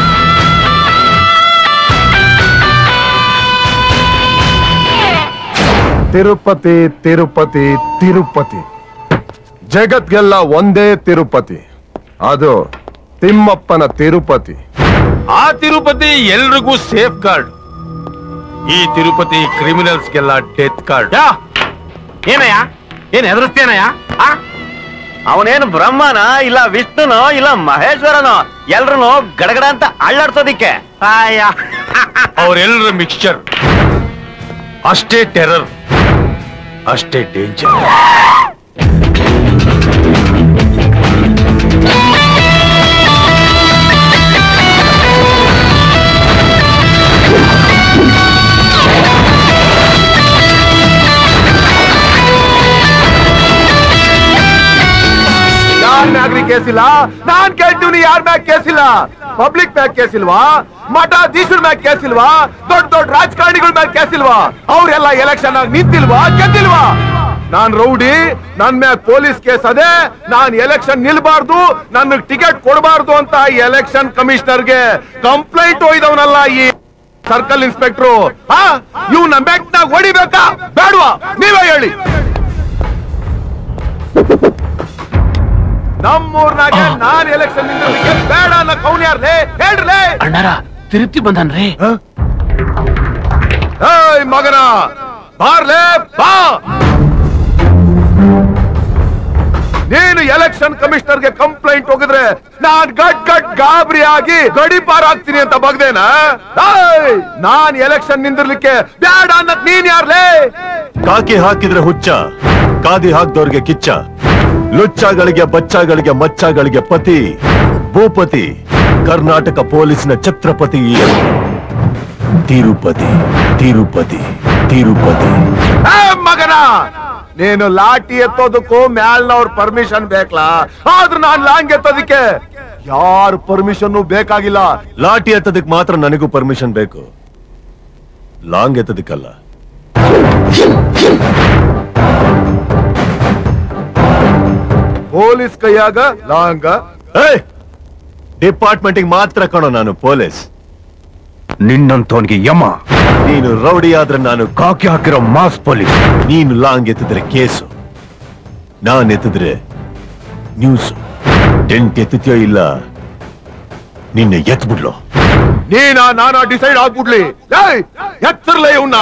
ತಿರುಪತಿ ತಿರುಪತಿ ತಿರುಪತಿ ಜಗತ್ಗೆಲ್ಲ ಒಂದೇ ತಿರುಪತಿ ಅದು ತಿಮ್ಮಪ್ಪನ ತಿರುಪತಿ ಆ ತಿರುಪತಿ ಎಲ್ರಿಗೂ ಸೇಫ್ ಗಾರ್ಡ್ ಈ ತಿರುಪತಿ ಕ್ರಿಮಿನಲ್ಸ್ಗೆಲ್ಲ ಡೆತ್ ಕಾರ್ಡ್ ಏನಯ್ಯ ಏನ್ ಹೆದರ್ಸ್ತೇನಯ್ಯ ಅವನೇನು ಬ್ರಹ್ಮನ ಇಲ್ಲ ವಿಷ್ಣುನೋ ಇಲ್ಲ ಮಹೇಶ್ವರನೋ ಎಲ್ರು ಗಡಗಡ ಅಂತ ಅಳ್ಳಾಡ್ಸೋದಿಕ್ಕೆ ಅವರೆಲ್ಲರ ಮಿಕ್ಸ್ಚರ್ ಅಷ್ಟೇ ಟೆರರ್ ಅಷ್ಟೇ ಡೇಂಜರ್ ಯಾರ್ ಮ್ಯಾಗ್ರಿ ಕೇಸಿಲ್ಲ ನಾನ್ ಕೇಳ್ತೀವಿ ಯಾರ್ ಮ್ಯಾಗ್ ಕೇಸಿಲ್ಲ ಪಬ್ಲಿಕ್ ಮ್ಯಾಗ್ ಕೇಸಿಲ್ವಾ ಮಠಾಧೀಶರ ಮ್ಯಾಗ್ ಕೇಸಿಲ್ವಾ ದೊಡ್ಡ ದೊಡ್ಡ ರಾಜಕಾರಣಿಗಳ ಮ್ಯಾಗ್ ಕೇಸಿಲ್ವಾ ಅವ್ರೆಲ್ಲ ಎಲೆಕ್ಷನ್ ಆಗಿ ನಿಂತಿಲ್ವಾ ಗೆದ್ದಿಲ್ವಾ ನಾನ್ ರೌಡಿ ನನ್ ಮ್ಯಾಗ್ ಪೊಲೀಸ್ ಕೇಸ್ ಅದೇ ನಾನ್ ಎಲೆಕ್ಷನ್ ನಿಲ್ಬಾರ್ದು ನನ್ ಟಿಕೆಟ್ ಕೊಡಬಾರ್ದು ಅಂತ ಎಲೆಕ್ಷನ್ ಕಮಿಷನರ್ಗೆ ಕಂಪ್ಲೇಂಟ್ ಒಯ್ದವನಲ್ಲ ಈ ಸರ್ಕಲ್ ಇನ್ಸ್ಪೆಕ್ಟ್ರು ಹಾ ಇವ್ನ ಮೆಟ್ನಾಗ ಹೊಡಿಬೇಕಾ ಬೇಡವಾ ನೀವೇ ಹೇಳಿ ನಮ್ಮೂರ್ನಾಗ ನಾನ್ ಎಲೆಕ್ಷನ್ ನಿಂದ್ರಲಿಕ್ಕೆ ಬೇಡ ಅನ್ನೋ ಕೌನ್ ಯಾರ್ಲೇ ಹೇಳ್ರಲೇ ಅಣ್ಣಾರ ತಿರುಪ್ತಿ ಬಂದನ್ರಿ ಏಯ್ ಮಗನ ಬಾರ್ಲೆ ಬಾ ನೀನು ಎಲೆಕ್ಷನ್ ಕಮಿಷನರ್ಗೆ ಕಂಪ್ಲೇಂಟ್ ಹೋಗಿದ್ರೆ ನಾನ್ ಗಟ್ ಗಟ್ ಗಾಬರಿ ಆಗಿ ಗಡಿಪಾರ್ ಆಗ್ತೀನಿ ಅಂತ ಬಗ್ದೇನಾ ಏಯ್, ನಾನ್ ಎಲೆಕ್ಷನ್ ನಿಂದಿರ್ಲಿಕ್ಕೆ ಬ್ಯಾಡ ಅನ್ನಕ್ ನೀನ್ ಯಾರ್ಲೇ ಕಾಕಿ ಹಾಕಿದ್ರೆ ಹುಚ್ಚ ಕಾದಿ ಹಾಕ್ದವ್ರಿಗೆ ಕಿಚ್ಚ ಲುಚ್ಚಗಳಿಗೆ ಬಚ್ಚಗಳಿಗೆ ಮಚ್ಚಗಳಿಗೆ ಪತಿ ಭೂಪತಿ ಕರ್ನಾಟಕ ಪೊಲೀಸ್ನ ಛತ್ರಪತಿ ಈಯನು. ತಿರುಪತಿ ತಿರುಪತಿ ತಿರುಪತಿ ಏ ಮಗನ ನೀನು ಲಾಠಿ ಎತ್ತೋದಕ್ಕೂ ಮ್ಯಾಲ್ನವ್ರ ಪರ್ಮಿಷನ್ ಬೇಕಲ್ಲ ಆದ್ರೂ ನಾನ್ ಲಾಂಗ್ ಎತ್ತೋದಕ್ಕೆ ಯಾರ ಪರ್ಮಿಷನ್ ಬೇಕಾಗಿಲ್ಲ ಲಾಠಿ ಎತ್ತದಕ್ ಮಾತ್ರ ನನಗೂ ಪರ್ಮಿಷನ್ ಬೇಕು ಲಾಂಗ್ ಎತ್ತದಕ್ಕಲ್ಲ ಪೊಲೀಸ್ ಕೈಯಾಗ ಲಾಂಗ ಡಿಪಾರ್ಟ್ಮೆಂಟಿಗೆ ಮಾತ್ರ ಕಣೋ ನಾನು ಪೊಲೀಸ್ ನಿನ್ನಂತವನ್ಗೆ ಯಮ ನೀನು ರೌಡಿ ಆದ್ರೆ ನಾನು ಕಾಕಿ ಹಾಕಿರೋ ಮಾಸ್ ಪೊಲೀಸ್ ನೀನು ಲಾಂಗ್ ಎತ್ತಿದ್ರೆ ಕೇಸು ನಾನ್ ಎತ್ತಿದ್ರೆ ನ್ಯೂಸ್ ಟೆಂಟ್ ಎತ್ತುತ್ಯೋ ಇಲ್ಲ ನಿನ್ನೆ ಎತ್ಬಿಡ್ಲು ನೀನಾ ನಾನಾ ಡಿಸೈಡ್ ಆಗ್ಬಿಡ್ಲಿ ಏಯ್ ಎತ್ತರ್ಲೆ ಇವನ್ನ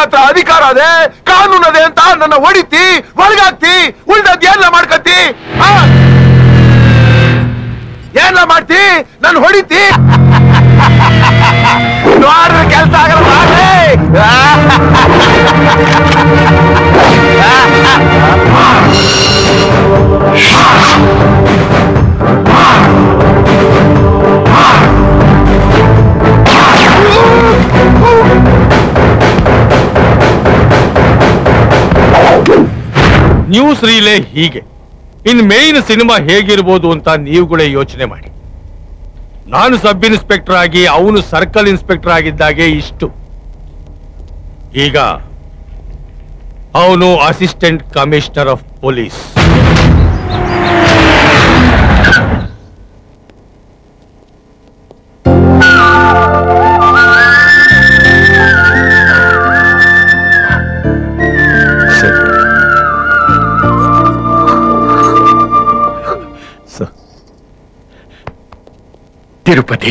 ಹತ್ರ ಅಧಿಕಾರ ಅದೇ ಕಾನೂನು ಅದೇ ಅಂತ ನನ್ನ ಹೊಡಿತಿ ಒಳಗಾಕ್ತಿ ಉಳ್ದದ್ ಏನ್ಲ ಮಾಡ್ಕತಿ ಆ? ಏನ್ಲ ಮಾಡ್ತಿ ನಾನು ಹೊಡಿತಿ ನೋಡ್ರೆ ಕೆಲ್ಸ ಆಗಲ್ಲ ಮಾಡ್ರಿ. ನ್ಯೂಸ್ ರೀಲೇ ಹೀಗೆ ಇನ್ ಮೇನ್ ಸಿನಿಮಾ ಹೇಗಿರ್ಬೋದು ಅಂತ ನೀವುಗಳೇ ಯೋಚನೆ ಮಾಡಿ ನಾನು ಸಬ್ ಇನ್ಸ್ಪೆಕ್ಟರ್ ಆಗಿ ಅವನು ಸರ್ಕಲ್ ಇನ್ಸ್ಪೆಕ್ಟರ್ ಆಗಿದ್ದಾಗೆ ಇಷ್ಟು ಈಗ ಅವನು assistant commissioner of police Tirupati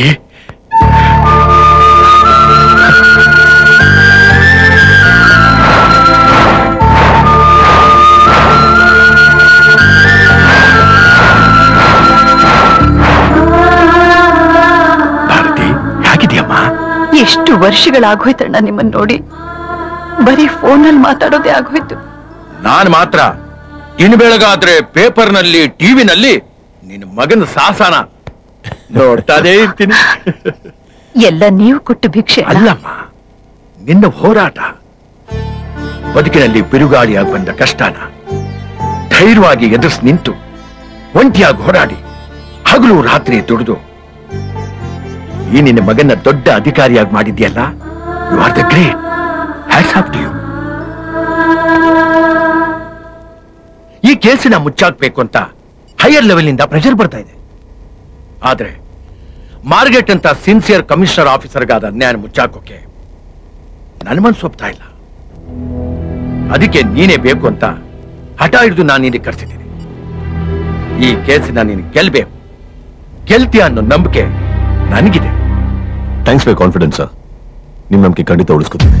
Bharati ಹೇಗಿದೆಯಮ್ಮ ಎಷ್ಟು ವರ್ಷಗಳಾಗೋಯ್ತಣ್ಣ ನಿಮ್ಮನ್ನ ನೋಡಿ ಬರೀ ಫೋನಲ್ಲಿ ಮಾತಾಡೋದೇ ಆಗೋಯ್ತು ನಾನ್ ಮಾತ್ರ ಇನ್ ಬೆಳಗಾದ್ರೆ ಪೇಪರ್ನಲ್ಲಿ ಟಿವಿನಲ್ಲಿ ನಿನ್ನ ಮಗನ ಸಾಸನ ನೋಡ್ತಾನೇ ಇರ್ತೀನಿ ಎಲ್ಲ ನೀವು ಕೊಟ್ಟು ಭಿಕ್ಷೆ ಅಣ್ಣ. ಅಲ್ಲಮ್ಮ ನಿನ್ನ ಹೋರಾಟ ಬದುಕಿನಲ್ಲಿ ಬಿರುಗಾಳಿಯಾಗಿ ಬಂದ ಕಷ್ಟನ ಧೈರ್ಯವಾಗಿ ಎದುರಿಸಿ ನಿಂತು ಒಂಟಿಯಾಗಿ ಹೋರಾಡಿ ಹಗಲು ರಾತ್ರಿ ದುಡಿದು ಈ ನಿನ್ನ ಮಗನ ದೊಡ್ಡ ಅಧಿಕಾರಿಯಾಗಿ ಮಾಡಿದ್ಯಲ್ಲ you are the great hats off to you ಈ ಕೇಸಿನ ಮುಚ್ಚಾಕ್ಬೇಕು ಅಂತ ಹೈಯರ್ ಲೆವೆಲ್ ನಿಂದ ಪ್ರೆಷರ್ ಬರ್ತಾ ಇದೆ ಆದ್ರೆ ಮಾರ್ಗೆಟ್ ಅಂತ ಸಿನ್ಸಿಯರ್ ಕಮಿಷನರ್ ಆಫೀಸರ್ಗಾದ ಅನ್ಯಾಯ ಮುಚ್ಚಾಕೋಕೆ ನನ್ನ ಮನ್ಸು ಒಪ್ತಾ ಇಲ್ಲ ಅದಕ್ಕೆ ನೀನೇ ಬೇಕು ಅಂತ ಹಠ ಹಿಡಿದು ನಾನು ನಿನಗೆ ಕರ್ಸಿದ್ದೀನಿ ಈ ಕೇಸಿನ ನೀನು ಗೆಲ್ಬೇಕು ಗೆಲ್ತೀಯ ಅನ್ನೋ ನಂಬಿಕೆ ನನಗಿದೆ ಥ್ಯಾಂಕ್ಸ್ ಫೈ ಕಾನ್ಫಿಡೆನ್ಸ್ ಸರ್ ನಿಮ್ ನಂಬಿಕೆ ಖಂಡಿತ ಉಳಿಸ್ಕೊತೀನಿ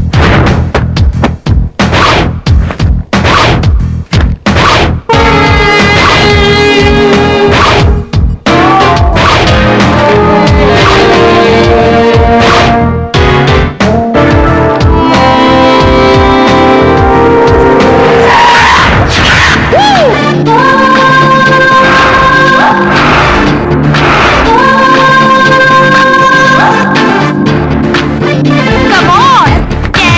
Come on!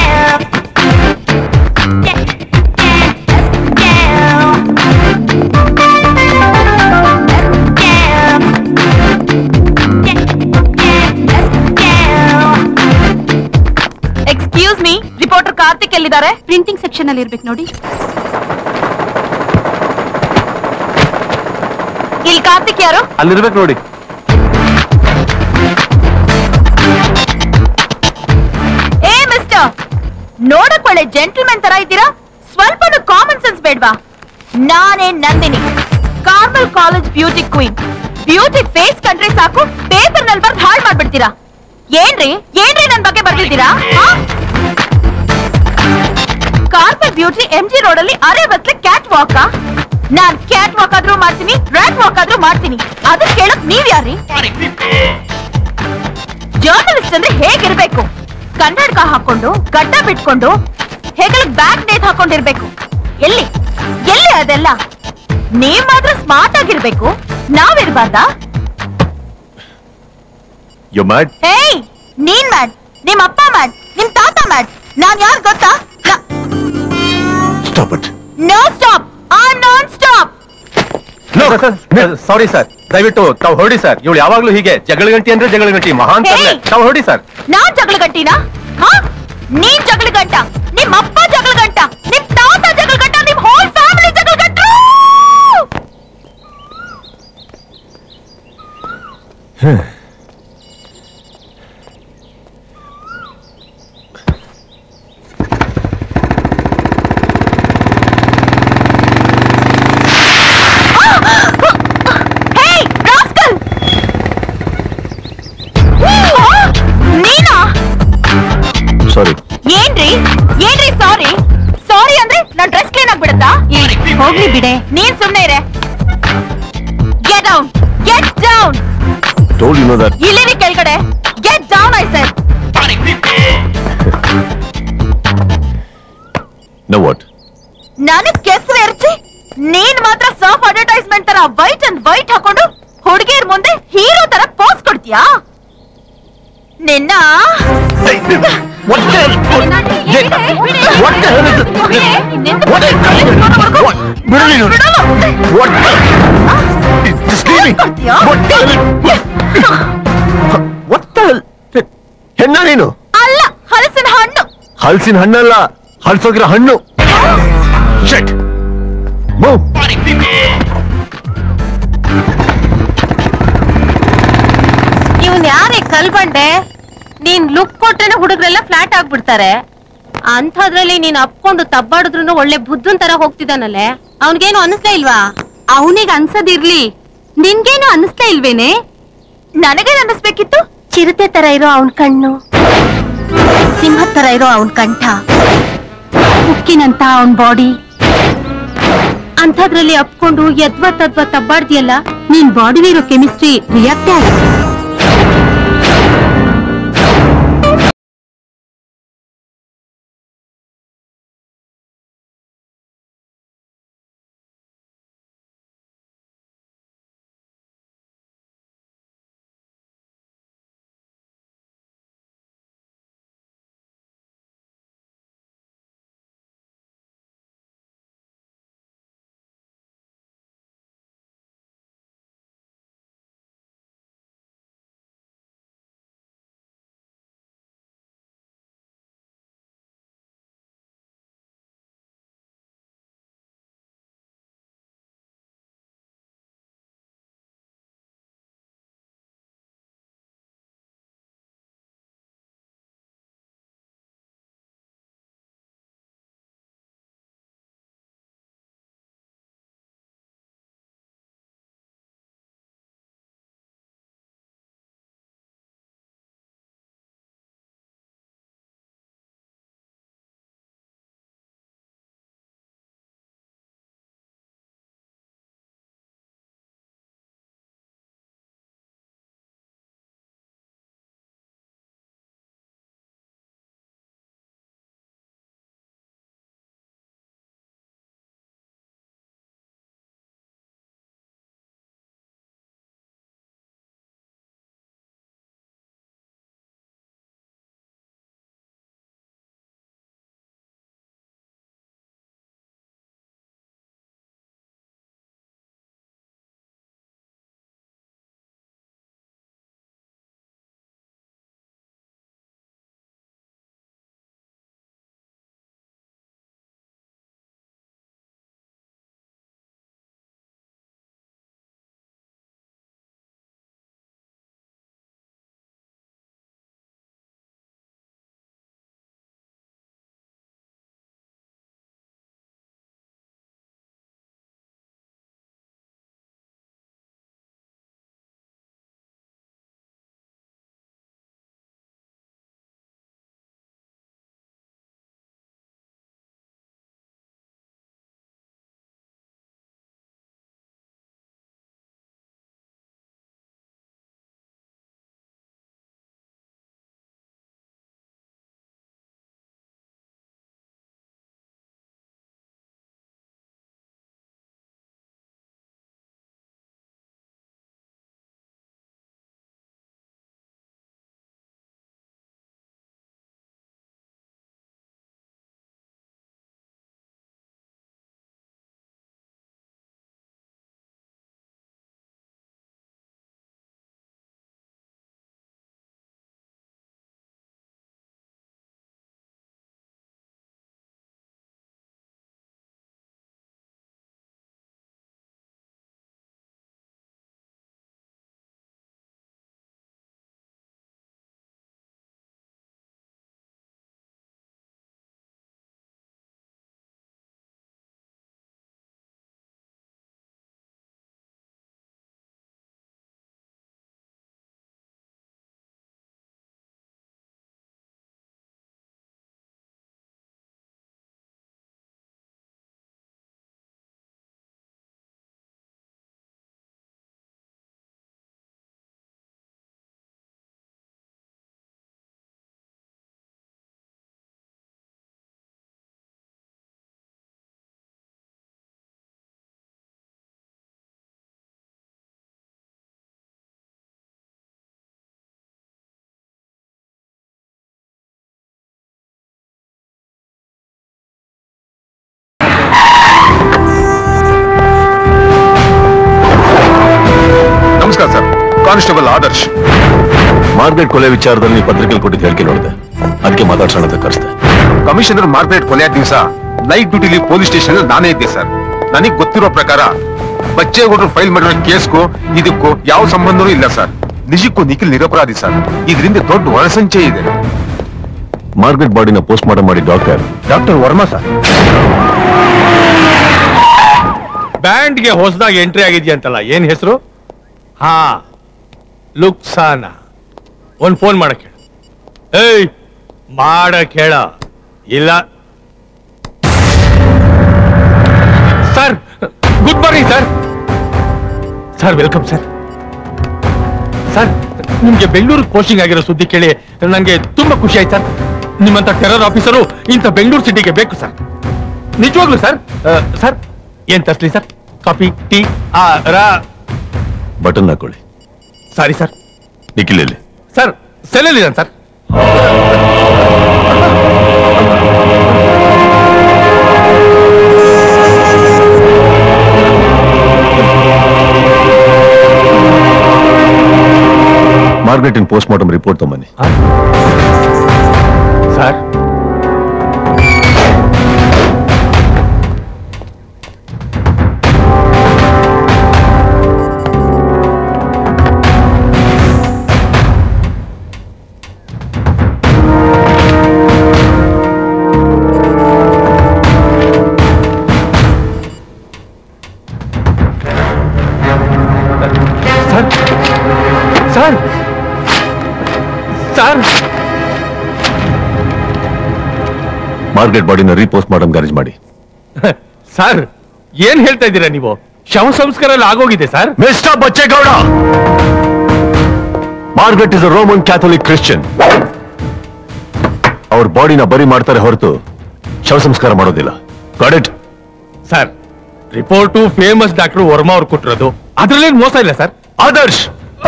Excuse me reporter Karthik ಎಲ್ಲಿದ್ದಾರೆ ಪ್ರಿಂಟಿಂಗ್ ಸೆಕ್ಷನ್ ಅಲ್ಲಿ ಇರ್ಬೇಕು ನೋಡಿ ಇಲ್ಲಿ ಕಾರ್ತಿಕ್ ಯಾರು ಅಲ್ಲಿರ್ಬೇಕು ನೋಡಿ ಏ ಮಿಸ್ಟರ್ ನೋಡಕ್ ಒಳ್ಳೆ ಜೆಂಟಲ್ಮನ್ ತರ ಇದ್ದೀರಾ ಸ್ವಲ್ಪನೂ ಕಾಮನ್ ಸೆನ್ಸ್ ಬೇಡ್ವಾ ನಾನೇ Nandini Carmel college beauty queen beauty face ಕಂಡ್ರೆ ಸಾಕು ಪೇಪರ್ ನಲ್ಲಿ ಬರ್ದು ಹಾಳು ಮಾಡ್ಬಿಡ್ತೀರಾ ಏನ್ರಿ ಏನ್ರಿ ನನ್ ಬಗ್ಗೆ ಬರ್ದಿದ್ದೀರಾ Carmel beauty M G road ಅಲ್ಲಿ ಅರೆ ಬಸ್ಲೆ ಕ್ಯಾಟ್ ವಾಕ ನಾನ್ ಕ್ಯಾಟ್ ವಾಕ್ ಆದ್ರೂ ಮಾಡ್ತೀನಿ ರ್ಯಾಟ್ ವಾಕ್ ಆದ್ರೂ ಮಾಡ್ತೀನಿ ಅದನ್ನ ಕೇಳಕ್ ನೀವ್ ಯಾರ್ರಿ ಜರ್ನಲಿಸ್ಟ್ ಅಂದ್ರೆ ಹೇಗಿರ್ಬೇಕು ಕನ್ನಡಕ ಹಾಕೊಂಡು ಗಡ್ಡ ಬಿಟ್ಕೊಂಡು ಹೆಗಲ್ ಬ್ಯಾಗ್ ನೇತ್ ಹಾಕೊಂಡಿರ್ಬೇಕು ಎಲ್ಲಿ ಎಲ್ಲಿ ಅದೆಲ್ಲ ನೀವ್ ಮಾತ್ರ ಸ್ಮಾರ್ಟ್ ಆಗಿರ್ಬೇಕು ನಾವಿರ್ಬಾರ್ದಾ ಯು ಮ್ಯಾಡ್ ಹೇಯ್ ನೀನ್ ಮ್ಯಾಡ್ ನಿಮ್ ಅಪ್ಪ ಮ್ಯಾಡ್ ನಿಮ್ ತಾತ ಮ್ಯಾಡ್ ನಾನ್ ಯಾರ್ ಗೊತ್ತಾ ಸ್ಟಾಪ್ ಇಟ್ ನೋ ಸ್ಟಾಪ್ ಆ ನಾನ್ ಸ್ಟಾಪ್ ಸಾರಿ ಸರ್ ದಯವಿಟ್ಟು ತಾವು ಹೊರಡಿ ಸರ್ ಇವಳು ಯಾವಾಗ್ಲೂ ಹೀಗೆ ಜಗಳ ಗಂಟಿ ಅಂದ್ರೆ ಜಗಳ ಗಂಟಿ ಮಹಾನ್ ತರ್ಲೆ. ತಾವು ಹೊರಡಿ ಸರ್ ನಾನ್ ಜಗಳ ಗಂಟಿನಾ ಹಾ ನೀನ್ ಜಗಳ ಗಂಟ ನಿಮ್ ಅಪ್ಪ ಜಗಳ ಗಂಟ ನಿಮ್ ತಾತ ಜಗಳ ಗಂಟ ನಿಮ್ ಹೋಲ್ ಫ್ಯಾಮಿಲಿ ಜಗಳ ಗಂಟ್ರು ಹೇಯ್ ರಾಸ್ಕಲ್ ನೀನಾ ಸಾರಿ ಏನ್ ಏನ್ರಿ ಏನ್ರಿ ಸಾರಿ ಸಾರಿ ಅಂದ್ರೆ ನನ್ ಡ್ರೆಸ್ ಕ್ಲೀನ್ ಆಗ್ಬಿಡತ್ತಾ ಹೋಗ್ಲಿ ಬಿಡೆ ನೀನ್ ಸುಮ್ನೆ ಇರೆ get down get down told you know that ಇಲ್ಲಿರಿ ಕೆಳಗಡೆ get down I sir know what ನನಗ್ ಕೆಸರು ಎರಚಿ ನೀನ್ ಮಾತ್ರ ಸಾಫ್ ಅಡ್ವರ್ಟೈಸ್ಮೆಂಟ್ ತರ ವೈಟ್ ಅಂಡ್ ವೈಟ್ ಹಾಕೊಂಡು ಹುಡುಗಿಯರ್ ಮುಂದೆ ಹೀರೋ ತರ ಪೋಸ್ ಕೊಡ್ತೀಯಾ ನಿನ್ನ What the hell? What- What the hell is it? What is What? ಬಿಡು ನೀನು. What? Just leave me. What the hell? What the hell? ಹೆಣ್ಣ ನೀನು ಅಲ್ಲ ಹಲಸಿನ ಹಣ್ಣು ಹಲ್ಸಿನ ಹಣ್ಣಲ್ಲ ಹಲ್ಸೋಗಿರೋ ಹಣ್ಣು Shit. Move. ಇವನ್ ಯಾರೇ ಕಲ್ಬಂಡೆ ನೀನ್ ಲುಕ್ ಕೊಟ್ರೇನೆ ಹುಡುಗರೆಲ್ಲ ಫ್ಲಾಟ್ ಆಗ್ಬಿಡ್ತಾರೆ ಅಂಥದ್ರಲ್ಲಿ ನೀನ್ ಅಪ್ಕೊಂಡು ತಬ್ಬಾಡಿದ್ರು ಒಳ್ಳೆ ಬುದ್ಧನ್ ತರ ಹೋಗ್ತಿದ್ದಾನಲ್ಲೇ ಅವನ್ಗೇನು ಅನಿಸ್ಲೇ ಇಲ್ವಾ ಅವನಿಗೆ ಅನ್ಸದಿರ್ಲಿ ನಿನ್ಗೇನು ಅನಿಸ್ಲೇ ಇಲ್ವೇನೆ ನನಗೆ ಅನ್ನಿಸ್ಬೇಕಿತ್ತು ಚಿರತೆ ತರ ಇರೋ ಅವನ್ ಕಣ್ಣು ಸಿಂಹದ ತರ ಇರೋ ಅವನ್ ಕಂಠ ಉಕ್ಕಿನಂತ ಅವನ್ ಬಾಡಿ ಅಂಥದ್ರಲ್ಲಿ ಅಪ್ಕೊಂಡು ಯದ್ವ ತದ್ವ ತಬ್ಬಾಡ್ದಿಯಲ್ಲ ನೀನ್ ಬಾಡಿಲಿರೋ ಕೆಮಿಸ್ಟ್ರಿ ರಿಯಾಕ್ಟೇ ಆಗುತ್ತೆ ಆದರ್ಶ್ ಮಾರ್ಕೆಟ್ ಕೊಲೆ ವಿಚಾರದಲ್ಲಿ ನೀವು ಪತ್ರಿಕೆಯಲ್ಲಿ ಕೊಟ್ಟಿದ್ದು ಹೇಳಿಕೆ ನೋಡಿದೆ ಅದಕ್ಕೆ ಮಾತಾಡ್ಸೋಣ ಅಂತ ಕರೆಸ್ದೆ ಕಮಿಷನರ್ ಮಾರ್ಗ್ರೆಟ್ ಕೊಲೆಯ ದಿವಸ ನೈಟ್ ಡ್ಯೂಟಿಲಿ ಪೊಲೀಸ್ ಸ್ಟೇಷನ್ ನಾನೇ ಇದ್ದೆ ಸರ್ ನನಗೆ ಗೊತ್ತಿರೋ ಪ್ರಕಾರ ಬಚ್ಚೇಗೌಡರು ಫೈಲ್ ಮಾಡಿರೋ ಕೇಸ್ಗೂ ಇದಕ್ಕೂ ಯಾವ ಸಂಬಂಧನೂ ಇಲ್ಲ ಸರ್ ನಿಜಕ್ಕೂ ನಿಖಿಲ್ ನಿರಪರಾಧಿ ಸರ್ ಇದರಿಂದ ದೊಡ್ಡ ಒಳಸಂಚೆ ಇದೆ ಮಾರ್ಕೆಟ್ ಬಾಡಿನ ಪೋಸ್ಟ್ ಮಾರ್ಟಮ್ ಮಾಡಿ ಡಾಕ್ಟರ್ ಡಾಕ್ಟರ್ ವರ್ಮಾ ಸರ್ ಬ್ಯಾಂಡ್ಗೆ ಹೊಸದಾಗಿ ಎಂಟ್ರಿ ಆಗಿದ್ಯಂತಲ್ಲ ಏನ್ ಹೆಸರು ಹಾ ಲುಕ್ಸಾನ ಒಂದ್ ಫೋನ್ ಮಾಡಕ್ ಹೇಳ ಏಯ್ ಮಾಡಕ್ ಹೇಳ ಇಲ್ಲ sir good morning sir sir welcome sir sir ನಿಮ್ಗೆ ಬೆಂಗಳೂರು ಪೋಸ್ಟಿಂಗ್ ಆಗಿರೋ ಸುದ್ದಿ ಕೇಳಿ ನನಗೆ ತುಂಬಾ ಖುಷಿ ಆಯ್ತು ಸರ್ ನಿಮ್ಮಂತ ಟೆರರ್ ಆಫೀಸರು ಇಂಥ ಬೆಂಗಳೂರು ಸಿಟಿಗೆ ಬೇಕು ಸರ್ ನಿಜವಾಗ್ಲು ಸರ್ ಆ, ಸರ್ ಏನ್ ತರ್ಸ್ಲಿ ಸರ್ ಕಾಫಿ ಟೀ ಆ ರಾ ಬಟನ್ ಹಾಕೊಳ್ಳಿ ಸಾರಿ ಸರ್ ನಿಖಿಲ್ ಎಲ್ಲಿ ಸರ್ ಸೆಲ್ಲಲ್ಲಿದ್ದಾನೆ ಸರ್ ಮಾರ್ಕೆಟಿನ ಪೋಸ್ಟ್ ಮಾರ್ಟಮ್ ರಿಪೋರ್ಟ್ ತಮ್ಮನಿ sir sir sir sir Margaret ಬಾಡಿನ ರೀಪೋಸ್ಟ್ ಮಾರ್ಟಮ್ ಗ್ಯಾರೇಜ್ ಮಾಡಿ ಸರ್ ಏನ್ ಹೇಳ್ತಾ ಇದ್ದೀರಾ ನೀವು ಶವ ಸಂಸ್ಕಾರ ಎಲ್ಲ ಆಗೋಗಿದೆ sir mister Bachchegowda Margaret is a Roman Catholic Christian ಅವ್ರ ಬಾಡಿನ ಬರಿ ಮಾಡ್ತಾರೆ ಹೊರತು ಶವ ಸಂಸ್ಕಾರ ಮಾಡೋದಿಲ್ಲ got it sir report famous doctor Varma ಅವ್ರು ಕೊಟ್ಟಿರೋದು ಅದ್ರಲ್ಲೇನ್ ಮೋಸ ಇಲ್ಲ sir Adarsh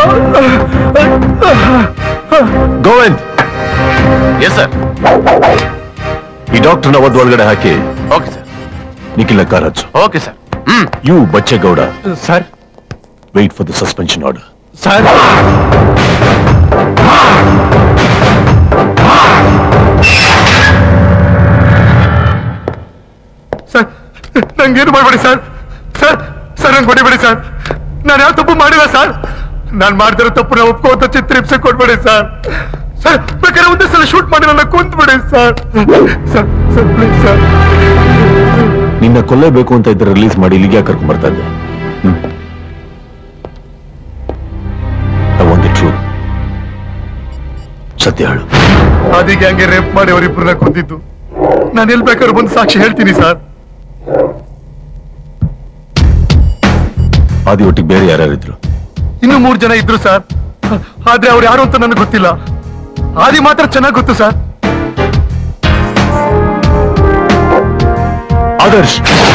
Govind yes sir ಈ ಡಾಕ್ಟರ್ನ ಒದ್ದು ಒಳಗಡೆ ಹಾಕಿ ಓಕೆ ಸರ್ ನಿಖಿಲ್ನ ಕಾರ್ ಹಚ್ಚು okay sir you Bachchegowda sir wait for the suspension order sir sir ನಂಗೇನು ಮಾಡಬೇಡಿ ಸರ್ ಸರ್ ಸರ್ ನಂಗೆ ಹೊಡಿಬೇಡಿ ಸರ್ ನಾನು ಯಾವ ತಪ್ಪು ಮಾಡಿಲ್ಲ ಸರ್ ನಾನು ಮಾಡ್ತಿರೋ ತಪ್ಪು ಒಪ್ಕೋತ ಚಿತ್ರಿಪ್ಸೆ ಕೊಡ್ಬೇಡಿ ಸರ್ ಸರ್ ಬೇಕಾದ್ರೆ ಒಂದೇ ಸಲ ಶೂಟ್ ಮಾಡಿ ನನ್ನ ಕುಂತ್ಬಿಡಿ sir sir sir please sir ನಿನ್ನ ಕೊಲ್ಲೇಬೇಕು ಅಂತ ಇದ್ರೆ ರಿಲೀಸ್ ಮಾಡಿ ಇಲ್ಲಿಗೆ ಯಾಕೆ ಕರ್ಕೊಂಡ್ ಬರ್ತಾ ಇದ್ದೆ ಹ್ಮ್ I want the truth. ಸತ್ಯ ಹೇಳು ಅದಕ್ಕೆ ಹಂಗೆ ರೇಪ್ ಮಾಡಿ ಅವರಿಬ್ಬರನ್ನ ಕೊಂದಿದ್ದು ನಾನು ಎಲ್ಲಿ ಬೇಕಾದ್ರೂ ಬಂದು ಸಾಕ್ಷಿ ಹೇಳ್ತೀನಿ ಸರ್ ಆದಿ ಒಟ್ಟಿಗೆ ಬೇರೆ ಯಾರ್ಯಾರಿದ್ರು ಇನ್ನು ಮೂರು ಜನ ಇದ್ರು ಸರ್ ಆದ್ರೆ ಅವ್ರು ಯಾರು ಅಂತ ನನಗೆ ಗೊತ್ತಿಲ್ಲ ಆದಿ ಮಾತ್ರ ಚೆನ್ನಾಗಿ ಗೊತ್ತು ಸರ್ ಆದರ್ಶ್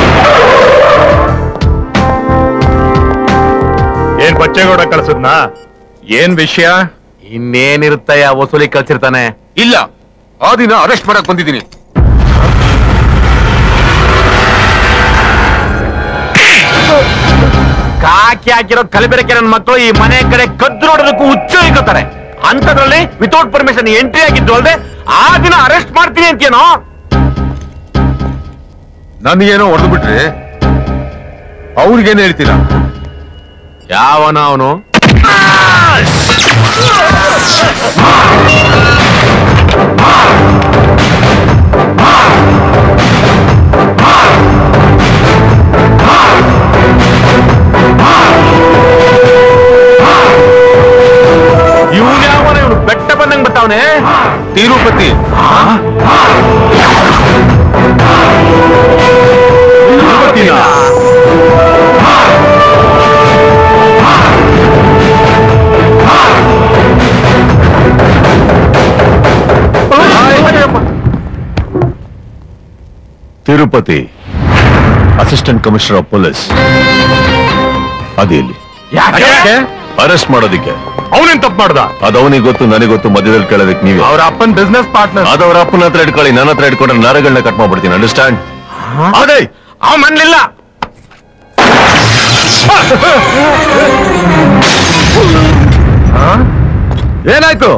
ಏನ್ ಬಚ್ಚೇಗೌಡ ಕಳ್ಸದ್ನಾ ಏನ್ ವಿಷಯ ಇನ್ನೇನಿರುತ್ತಯ್ಯ ವಸೂಲಿ ಕಳ್ಸಿರ್ತಾನೆ ಇಲ್ಲ ಆ ದಿನ ಅರೆಸ್ಟ್ ಮಾಡಕ್ ಬಂದಿದ್ದೀನಿ ಕಾಕಿ ಹಾಕಿರೋ ಕಲಬೆರಕೆ ನನ್ನ ಮಕ್ಕಳು ಈ ಮನೆ ಕಡೆ ಕದ್ದು ನೋಡೋದಕ್ಕೂ ಹುಚ್ಚ ಇಕ್ಕೋತಾರೆ ಅಂತದ್ರಲ್ಲಿ ವಿತೌಟ್ ಪರ್ಮಿಷನ್ ಎಂಟ್ರಿ ಆಗಿದ್ದು ಅಲ್ದೆ ಆ ದಿನ ಅರೆಸ್ಟ್ ಮಾಡ್ತೀನಿ ಅಂತೇನೋ ನನಗೇನೋ ಹೊಡೆದು ಬಿಟ್ರೆ ಅವ್ರಿಗೇನು ಹೇಳ್ತೀರಾ ಯಾವನ ಅವನು ಇವನು ಯಾವನ ಇವನು ಬೆಟ್ಟ ಬಂದಂಗ್ ಬರ್ತಾವನೆ Tirupati Tirupati assistant commissioner of police ಅದೇಲಿ ಅರೆಸ್ಟ್ ಮಾಡೋದಿಕ್ಕೆ ಅವನೇನ್ ತಪ್ಪು ಮಾಡ್ದ ಅದು ಅವನಿಗೆ ಗೊತ್ತು ನನಗೆ ಗೊತ್ತು ಮಧ್ಯದಲ್ಲಿ ಕೇಳೋದಕ್ಕೆ ನೀವೇ ಅವ್ರ ಅಪ್ಪನ್ ಬಿಸ್ನೆಸ್ ಪಾರ್ಟ್ನರ್ ಅದು ಅವ್ರ ಅಪ್ಪನ ಹತ್ರ ಇಟ್ಕೊಳ್ಳಿ ನನ್ನ ಹತ್ರ ಇಟ್ಕೊಂಡ್ರೆ ನರಗಳನ್ನ ಕಟ್ ಮಾಡ್ಬಿಡ್ತೀನಿ ಅಂಡರ್ಸ್ಟ್ಯಾಂಡ್ ಅದೇ ಅವ ಮನ್ಲಿಲ್ಲ ಏನಾಯ್ತು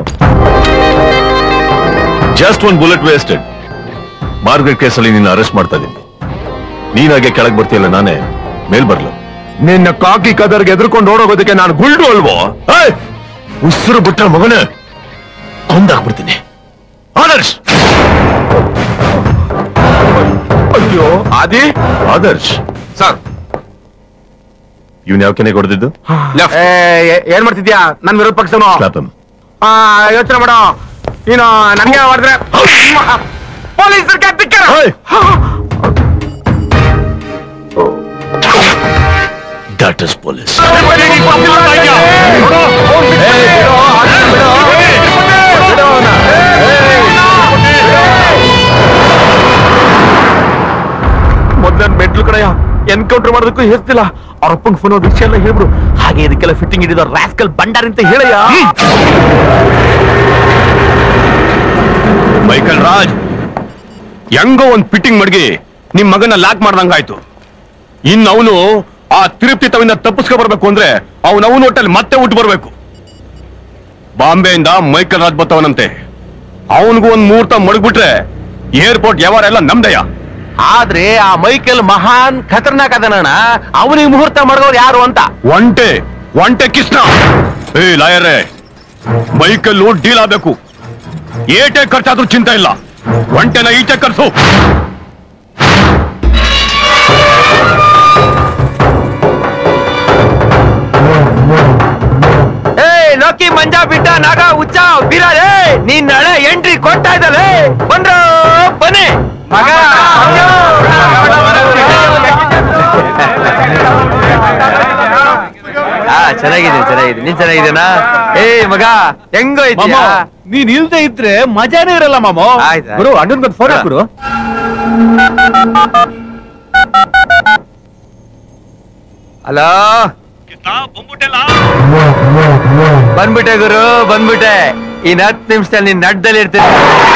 just one bullet wasted Margaret ಕೇಸಲ್ಲಿ ನಿನ್ನ ಅರೆಸ್ಟ್ ಮಾಡ್ತಾ ಇದ್ದೀನಿ ನೀನಾಗೆ ಕೆಳಗ್ ಬರ್ತೀಯಲ್ಲ ನಾನೇ ಮೇಲ್ ಬರ್ಲು ನಿನ್ನ ಕಾಕಿ ಕದರ್ಗೆ ಎದ್ರುಕೊಂಡು ಓಡೋಗೋದಕ್ಕೆ ನಾನು ಗುಲ್ಡು ಅಲ್ವೋ ಏಯ್! ಉಸಿರು ಬಿಟ್ರೆ ಮಗನೇ ಕೊಂದಾಕ್ಬಿಡ್ತೀನಿ ಆದರ್ಶ್ ಅಯ್ಯೋ ಆದಿ ಆದರ್ಶ್ ಸರ್ ಇವನ್ ಯಾವ ಕೆನೆ ಹೊಡೆದಿದ್ದು ಏನ್ ಮಾಡ್ತಿದ್ಯಾ ನನ್ ವಿರೋಧ ಪಕ್ಷದವನು Slap him. ಯೋಚನೆ ಮಾಡೋ ನೀನು ನನ್ಗೆ ಹೊಡೆದ್ರೆ ಪೊಲೀಸರು Hey! That is police. ಮೊದ್ಲನ್ ಮೆಟ್ಲು ಕಡೆಯ ಎನ್ಕೌಂಟರ್ ಮಾಡೋದಕ್ಕೂ ಹೆಸ್ತಿಲ್ಲ ಅವ್ರ ಅಪ್ಪಂಗ್ ಫೋನ್ ವಿಷಯ ಎಲ್ಲ ಹೇಳ್ಬಿಡು ಹಾಗೆ ಇದಕ್ಕೆಲ್ಲ ಫಿಟ್ಟಿಂಗ್ ಹಿಡಿದ ರಾಸ್ಕಲ್ ಬಂಡಾರ್ ಅಂತ ಹೇಳಯ್ಯ ಮೈಕಲ್ ರಾಜ್ ಹೆಂಗೋ ಒಂದ್ ಫಿಟ್ಟಿಂಗ್ ಮಡ್ಗಿ ನಿಮ್ ಮಗನ ಲಾಕ್ ಮಾಡ್ದಂಗಾಯ್ತು ಇನ್ ಅವನು ಆ ತಿರುಪ್ತಿ ತವಿಂದ ತಪ್ಪಿಸ್ಕೊ ಬರ್ಬೇಕು ಅಂದ್ರೆ ಅವನ ಅವನ ಹೊಟ್ಟೆಲ್ ಮತ್ತೆ ಹುಟ್ಟು ಬರ್ಬೇಕು ಬಾಂಬೆಯಿಂದ ಮೈಕಲ್ ರಾಜ್ ಬತ್ತವನಂತೆ ಅವನಿಗೂ ಒಂದ್ ಮುಹೂರ್ತ ಮಡಗ್ಬಿಟ್ರೆ ಏರ್ಪೋರ್ಟ್ ವ್ಯವಹಾರ ಎಲ್ಲ ನಮ್ದಯ್ಯ ಆದ್ರೆ ಆ ಮೈಕೆಲ್ ಮಹಾನ್ ಖತರ್ನಾಕ್ ಅದನಣ್ಣ ಅವನಿಗೆ ಮುಹೂರ್ತ ಮಾಡೋರು ಯಾರು ಅಂತ ಒಂಟೆ ಒಂಟೆ ಕೃಷ್ಣ ಏ ಲಾಯರೇ ಮೈಕಲ್ಲು ಡೀಲ್ ಆಗ್ಬೇಕು ಏಟೆ ಖರ್ಚಾದ್ರೂ ಚಿಂತೆ ಇಲ್ಲ ಒಂಟೆನ ಈಚೆ ಕರ್ಸು ಏ ಲೋಕಿ ಮಂಜಾ ಬಿಟ್ಟ ನಾಗ ಹುಚ್ಚ ಬಿರಲೇ ನೀನ್ ನಾಳೆ ಎಂಟ್ರಿ ಕೊಡ್ತಾ ಇದ್ದಲೇ ಬಂದ್ರು ಬನ್ನಿ ಮಗ ಹಾ ಚೆನ್ನಾಗಿದೆ ಚೆನ್ನಾಗಿದೆ ನೀನ್ ಚೆನ್ನಾಗಿದ್ದೇನಾ ಏ ಮಗ ಹೆಂಗೋ ಇದೆಯಾ ನೀನ್ ಇಲ್ದೇ ಇದ್ರೆ ಮಜಾನೇ ಇರಲ್ಲ ಮಾಮೋ ಆಯ್ತಾ ಗುರು ಅಣ್ಣನ್ಗೊಂದು ಫೋನ್ ಹಾಕ್ಬಿಡು ಹಲೋ ಬಂದ್ಬಿಟ್ಟೆ ಗುರು ಬಂದ್ಬಿಟ್ಟೆ ಇನ್ ಹತ್ತು ನಿಮಿಷದಲ್ಲಿ ನೀನ್ ನಡ್ದಲ್ಲಿ ಇರ್ತೀನಿ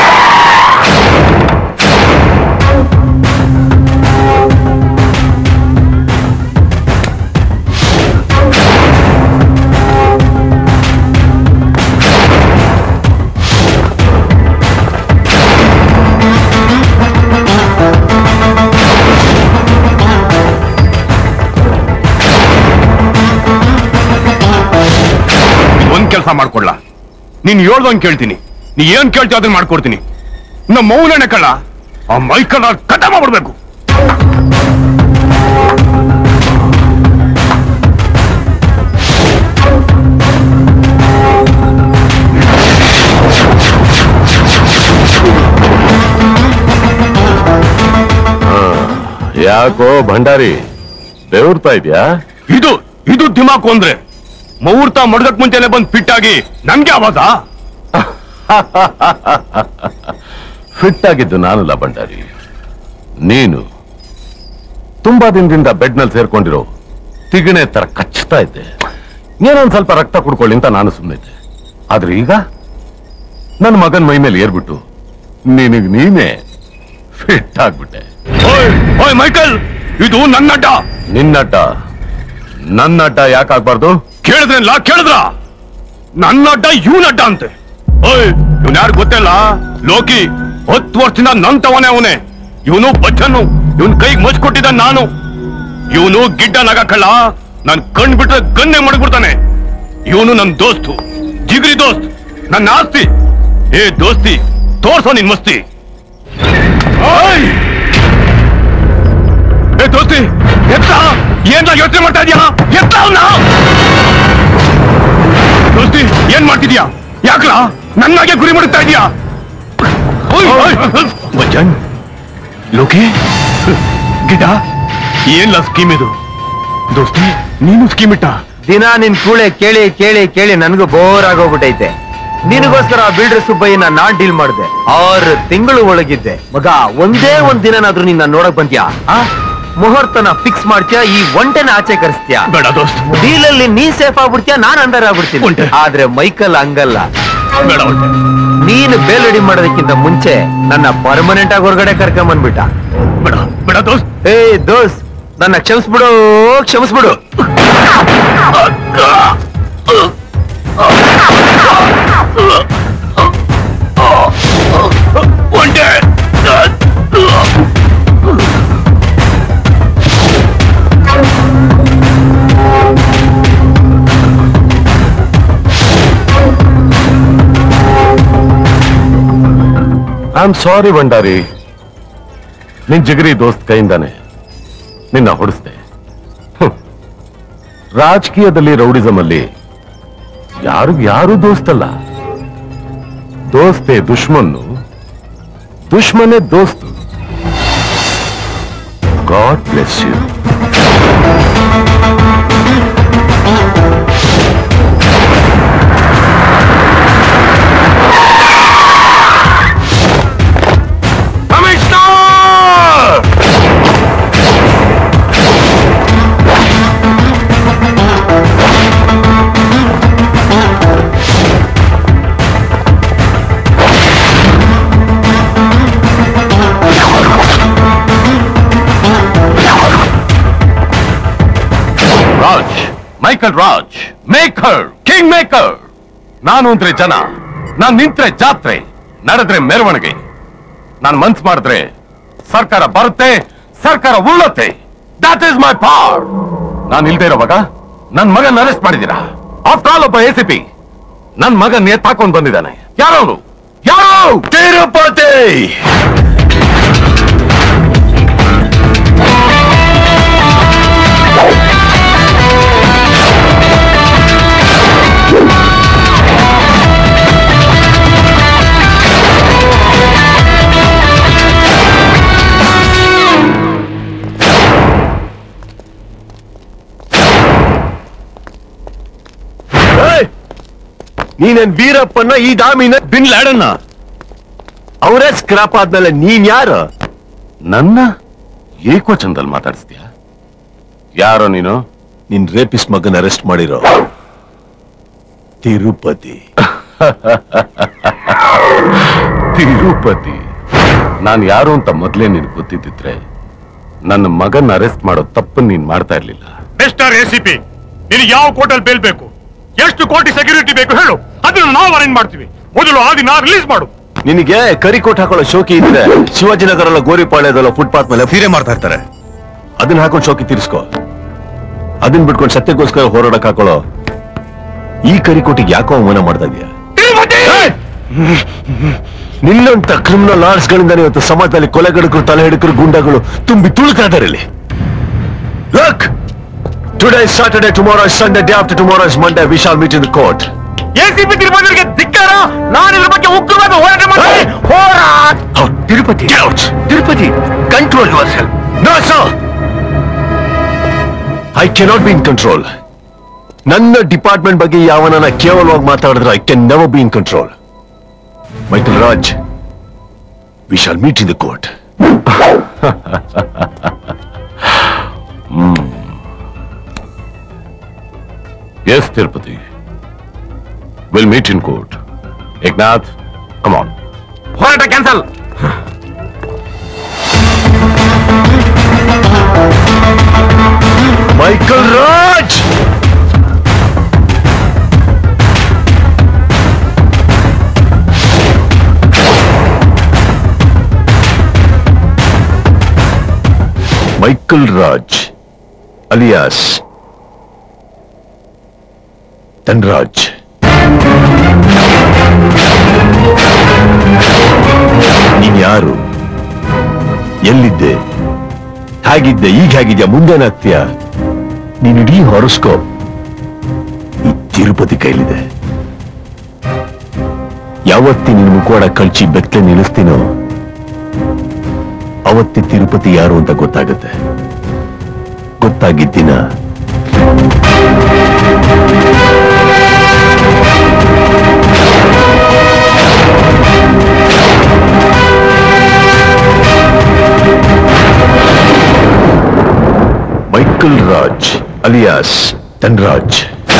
ಒಂದ್ ಕೆಲಸ ಮಾಡ್ಕೊಡ್ಲ ನೀನ್ ಹೇಳ್ದಂಗ್ ಕೇಳ್ತೀನಿ ನೀ ಏನ್ ಕೇಳ್ತೀಯ ಅದನ್ನ ಮಾಡ್ಕೊಡ್ತೀನಿ ನಮ್ಮ ಮೌನನೆ ಕಳ್ಳ ಆ ಮೈಕಲ್ ರಾಜ್ ಕಟ ಮಾಡ್ಬಿಡ್ಬೇಕು ಯಾಕೋ ಭಂಡಾರಿ ಬೆವರ್ತಾ ಇದ್ಯಾ ಇದು ಇದು ದಿಮಾಕು ಅಂದ್ರೆ ಮುಹೂರ್ತ ಮಡ್ಗಕ್ ಮುಂಚೆನೆ ಬಂದ್ ಫಿಟ್ ಆಗಿ ನನ್ಗೆ ಆವಾಸ ಫಿಟ್ ಆಗಿದ್ದು ನಾನಲ್ಲ ಭಂಡಾರಿ ನೀನು ತುಂಬಾ ದಿನದಿಂದ ಬೆಡ್ ನಲ್ಲಿ ಸೇರ್ಕೊಂಡಿರೋ ತಿಗಣೆ ತರ ಕಚ್ಚುತ್ತಾ ಇದ್ದೆ ಏನೊಂದ್ ಸ್ವಲ್ಪ ರಕ್ತ ಕುಡ್ಕೊಳ್ಳಿ ಅಂತ ನಾನು ಸುಮ್ಮನಿದ್ದೆ ಆದ್ರೆ ಈಗ ನನ್ನ ಮಗನ್ ಮೈ ಮೇಲೆ ಏರ್ಬಿಟ್ಟು ನಿನಗ್ ನೀನೇ ಫಿಟ್ ಆಗ್ಬಿಟ್ಟೆ ಓಯ್ ಓಯ್ ಮೈಕಲ್ ಇದು ನನ್ನ ಅಡ್ಡ ನಿನ್ನಡ್ಡ ನನ್ನಡ್ಡ ಯಾಕಾಗ್ಬಾರ್ದು ಕೇಳಿದ್ರಲ್ಲ ಕೇಳಿದ್ರ ನನ್ನ ಅಡ್ಡ ಇವನ್ ಅಡ್ಡ ಅಂತೆ ಓಯ್ ಇವ್ನ ಯಾರು ಗೊತ್ತಿಲ್ಲ ಲೋಕಿ ಹತ್ತು ವರ್ಷದಿಂದ ನನ್ ತವನೇ ಅವನೇ ಇವನು ಬಚ್ಚನ್ನು ಇವನ್ ಕೈಗೆ ಮಚ್ ಕೊಟ್ಟಿದ್ದ ನಾನು ಇವನು ಗಿಡ್ಡ ನಗಕಳ್ಳ ನನ್ ಕಣ್ ಬಿಟ್ರೆ ಗನ್ನೆ ಮಡಗ್ಬಿಡ್ತಾನೆ ಇವನು ನನ್ ದೋಸ್ತು ಜಿಗ್ರಿ ದೋಸ್ತ್ ನನ್ನ ಆಸ್ತಿ ಏ ದೋಸ್ತಿ ತೋರ್ಸೋ ನಿನ್ ಮಸ್ತಿ ಓಯ್! ಏ ದೋಸ್ತಿ ಎತ್ತ ಏನ್ ಯೋಚನೆ ಮಾಡ್ತಾ ಇದೀಯಾ ಎತ್ತ ಅವ್ನ ದೋಸ್ತಿ ಏನ್ ಮಾಡ್ತಿದ್ಯಾ ಯಾಕ್ಲಾ ನನ್ನಾಗೆ ಗುರಿ ಮಾಡುತ್ತಾ ಇದೀಯಾ ಬಚ್ಚನ್ ಲೋಕಿ ಗಿಡ ಏನ್ಲ ಸ್ಕೀಮ್ ಇದು ದೋಸ್ತಿ ನೀನು ಸ್ಕೀಮ್ ಇಟ್ಟ ದಿನ ನಿನ್ ಕೂಳೆ ಕೇಳಿ ಕೇಳಿ ಕೇಳಿ ನನ್ಗೂ ಬೋರ್ ಆಗೋಗ್ಬಿಟ್ಟೈತೆ ನಿನಗೋಸ್ಕರ ಆ ಬಿಲ್ಡರ್ ಸುಬ್ಬಯ್ಯನ ನಾನ್ ಡೀಲ್ ಮಾಡಿದೆ ಆರು ತಿಂಗಳು ಒಳಗಿದ್ದೆ ಮಗ ಒಂದೇ ಒಂದ್ ದಿನನಾದ್ರೂ ನಿನ್ನ ನೋಡಕ್ ಬಂತ್ಯಾ ಆ? ಮುಹೂರ್ತನ ಫಿಕ್ಸ್ ಮಾಡ್ತೀಯಾ ಈ ಒಂಟೆನ ಆಚೆ ಕರೆಸ್ತೀಯಾ ಬೇಡ ದೋಸ್ತ್ ಡೀಲ್ ಅಲ್ಲಿ ನೀ ಸೇಫ್ ಆಗ್ಬಿಡ್ತೀಯಾ ನಾನ್ ಅಂಡರ್ ಆಗ್ಬಿಡ್ತೀನಿ ಆದ್ರೆ ಮೈಕಲ್ ಹಂಗಲ್ಲ ಬೇಡ ಹೊಂಟೆ ನೀನು ಬೇಲ್ ರೆಡಿ ಮಾಡೋದಕ್ಕಿಂತ ಮುಂಚೆ ನನ್ನ ಪರ್ಮನೆಂಟ್ ಆಗಿ ಹೊರಗಡೆ ಕರ್ಕೊಂಬಂದ್ಬಿಟ್ಟ ಬೇಡ ಬೇಡ ದೋಸ್ತ್ ಏ ದೋಸ್ ನನ್ನ ಕ್ಷಮಿಸ್ಬಿಡು ಕ್ಷಮಿಸ್ಬಿಡು ಒಂದೇ ಐ ಆಮ್ ಸಾರಿ ಭಂಡಾರಿ ನಿನ್ ಜಿಗರಿ ದೋಸ್ತ್ ಕೈಯಿಂದಾನೆ ನಿನ್ನ ಹೊಡಿಸ್ದೆ ಹ್ಮ್. ರಾಜಕೀಯದಲ್ಲಿ ರೌಡಿಸಮ್ ಅಲ್ಲಿ ಯಾರು ಯಾರು ದೋಸ್ತಲ್ಲ ದೋಸ್ತೆ ದುಶ್ಮನ್ನು ದುಶ್ಮನೆ ದೋಸ್ತು God bless you Raj Michael Raj maker king maker ನಾನು ಅಂದ್ರೆ ಜನ ನಾನ್ ನಿಂತ್ರೆ ಜಾತ್ರೆ ನಡೆದ್ರೆ ಮೆರವಣಿಗೆ ನಾನ್ ಮನ್ಸ್ ಮಾಡಿದ್ರೆ ಸರ್ಕಾರ ಬರುತ್ತೆ ಸರ್ಕಾರ ಉಳ್ಳತ್ತೆ ದಟ್ ಈಸ್ ಮೈ ಪವರ್ ನಾನು ಇಲ್ದೇ ಇರೋವಾಗ ನನ್ ಮಗನ್ ಅರೆಸ್ಟ್ ಮಾಡಿದೀರಾ ಆಫ್ಟರ್ ಆಲ್ ಒಬ್ಬ ಎ ಸಿ ಪಿ ನನ್ ಮಗನ್ ಎತ್ತಾಕೊಂಡ್ ಬಂದಿದ್ದಾನೆ ಯಾರವನು ಯಾರು ತಿರುಪತಿ ನೀನೇನ್ ವೀರಪ್ಪನ ಈ ದಾಮಿನ ಬಿನ್ ಲ್ಯಾಡನ್ನ ಅವರೇ ಸ್ಕ್ರಾಪ್ ಆದ್ಮೇಲೆ ನೀನ್ ಯಾರು ನನ್ನ ಏಕವಚನದಲ್ಲಿ ಮಾತಾಡಿಸ್ತೀಯ ಯಾರೋ ನೀನು ನಿನ್ ರೇಪಿಸ್ ಮಗನ್ ಅರೆಸ್ಟ್ ಮಾಡಿರೋ ತಿರುಪತಿ ತಿರುಪತಿ ನಾನು ಯಾರು ಅಂತ ಮೊದ್ಲೇ ನೀನ್ ಗೊತ್ತಿದ್ದಿದ್ರೆ ನನ್ನ ಮಗನ್ ಅರೆಸ್ಟ್ ಮಾಡೋ ತಪ್ಪನ್ ನೀನ್ ಮಾಡ್ತಾ ಇರ್ಲಿಲ್ಲ ಮಿಸ್ಟರ್ ಎಸಿಪಿ ನಿನಗೆ ಯಾವ ಕೋರ್ಟಲ್ಲಿ ಬೇಲ್ ಬೇಕು ಎಷ್ಟು ಕೋಟಿ ಸೆಕ್ಯೂರಿಟಿ ಬೇಕು ಹೇಳು ಅದನ್ನ ನಾವು ಅರೇಂಜ್ ಮಾಡ್ತೀವಿ ಮೊದಲು ಆ ದಿನ ರಿಲೀಸ್ ಮಾಡು ನಿನಗೆ ಕರಿಕೋಟ್ ಹಾಕೊಳ್ಳೋ ಶೋಕಿ ಇದ್ರೆ ಶಿವಾಜಿನಗರ ಗೋರಿಪಾಳ್ಯದಲ್ಲ ಫುಟ್ಪಾತ್ ಮೇಲೆ ಸೀರೆ ಮಾಡ್ತಾ ಇರ್ತಾರೆ ಅದನ್ನ ಹಾಕೊಂಡು ಶೋಕಿ ತೀರಿಸ್ಕೋ ಅದನ್ನ ಬಿಟ್ಕೊಂಡು ಸತ್ಯಕ್ಕೋಸ್ಕರ ಹೋರಾಡಕ್ ಹಾಕೊಳ್ಳೋ ಈ ಕರಿಕೋಟಿಗೆ ಯಾಕೋ ಅವಮಾನ ಮಾಡ್ತಾ ಇದೀಯ ನಿನ್ನಂತ ಕ್ರಿಮಿನಲ್ ಆರ್ಟ್ಸ್ ಗಳಿಂದ ಇವತ್ತು ಸಮಾಜದಲ್ಲಿ ಕೊಲೆಗಡಕರು ತಲೆ ಹಿಡಕರು ಗುಂಡಗಳು ತುಂಬಿ ತುಳುಕ್ತಾ ಇದ್ದಾರೆ ಇಲ್ಲಿ luck today Saturday tomorrow Sunday day after tomorrow is Monday we shall meet in the court ACP ತಿರುಪತಿಗೆ ಧಿಕ್ಕಾರ ನಾನು ಇದ್ರ ಬಗ್ಗೆ ಉಗ್ರವಾದ ಹೋರಾಟ ಮಾಡ್ತೀನಿ ಹೋರಾಟ Tirupati Tirupati control yourself no sir I cannot be in control ನನ್ನ ಡಿಪಾರ್ಟ್ಮೆಂಟ್ ಬಗ್ಗೆ ಯಾವನ ಕೇವಲವಾಗಿ ಮಾತಾಡಿದ್ರೆ I can never be in control Michael Raj we shall meet in the court yes Tirupati will meet in court Eknath ಕಮಾನ್ ಹೋರಾಟ cancel Michael Raj Michael Raj alias Dhanraj ನೀನ್ ಯಾರು ಎಲ್ಲಿದ್ದೆ ಹೇಗಿದ್ದೆ ಈಗ ಹೇಗಿದ್ಯಾ ಮುಂದೇನಾಗ್ತೀಯ ನೀನ್ ಇಡೀ ಹೊರಸ್ಕೋಪ್ ಈ ತಿರುಪತಿ ಕೈಲಿದೆ ಯಾವತ್ತಿ ನಿನ್ ಮುಖವಾಡ ಕಳ್ಚಿ ಬೆತ್ತಲೆ ನಿಲ್ಲಿಸ್ತೀನೋ ಅವತ್ತಿ ತಿರುಪತಿ ಯಾರು ಅಂತ ಗೊತ್ತಾಗುತ್ತೆ ಗೊತ್ತಾಗಿದ್ದಿನ ಮೈಕಲ್ ರಾಜ್ ಅಲಿಯಾಸ್ ಧನ್ರಾಜ್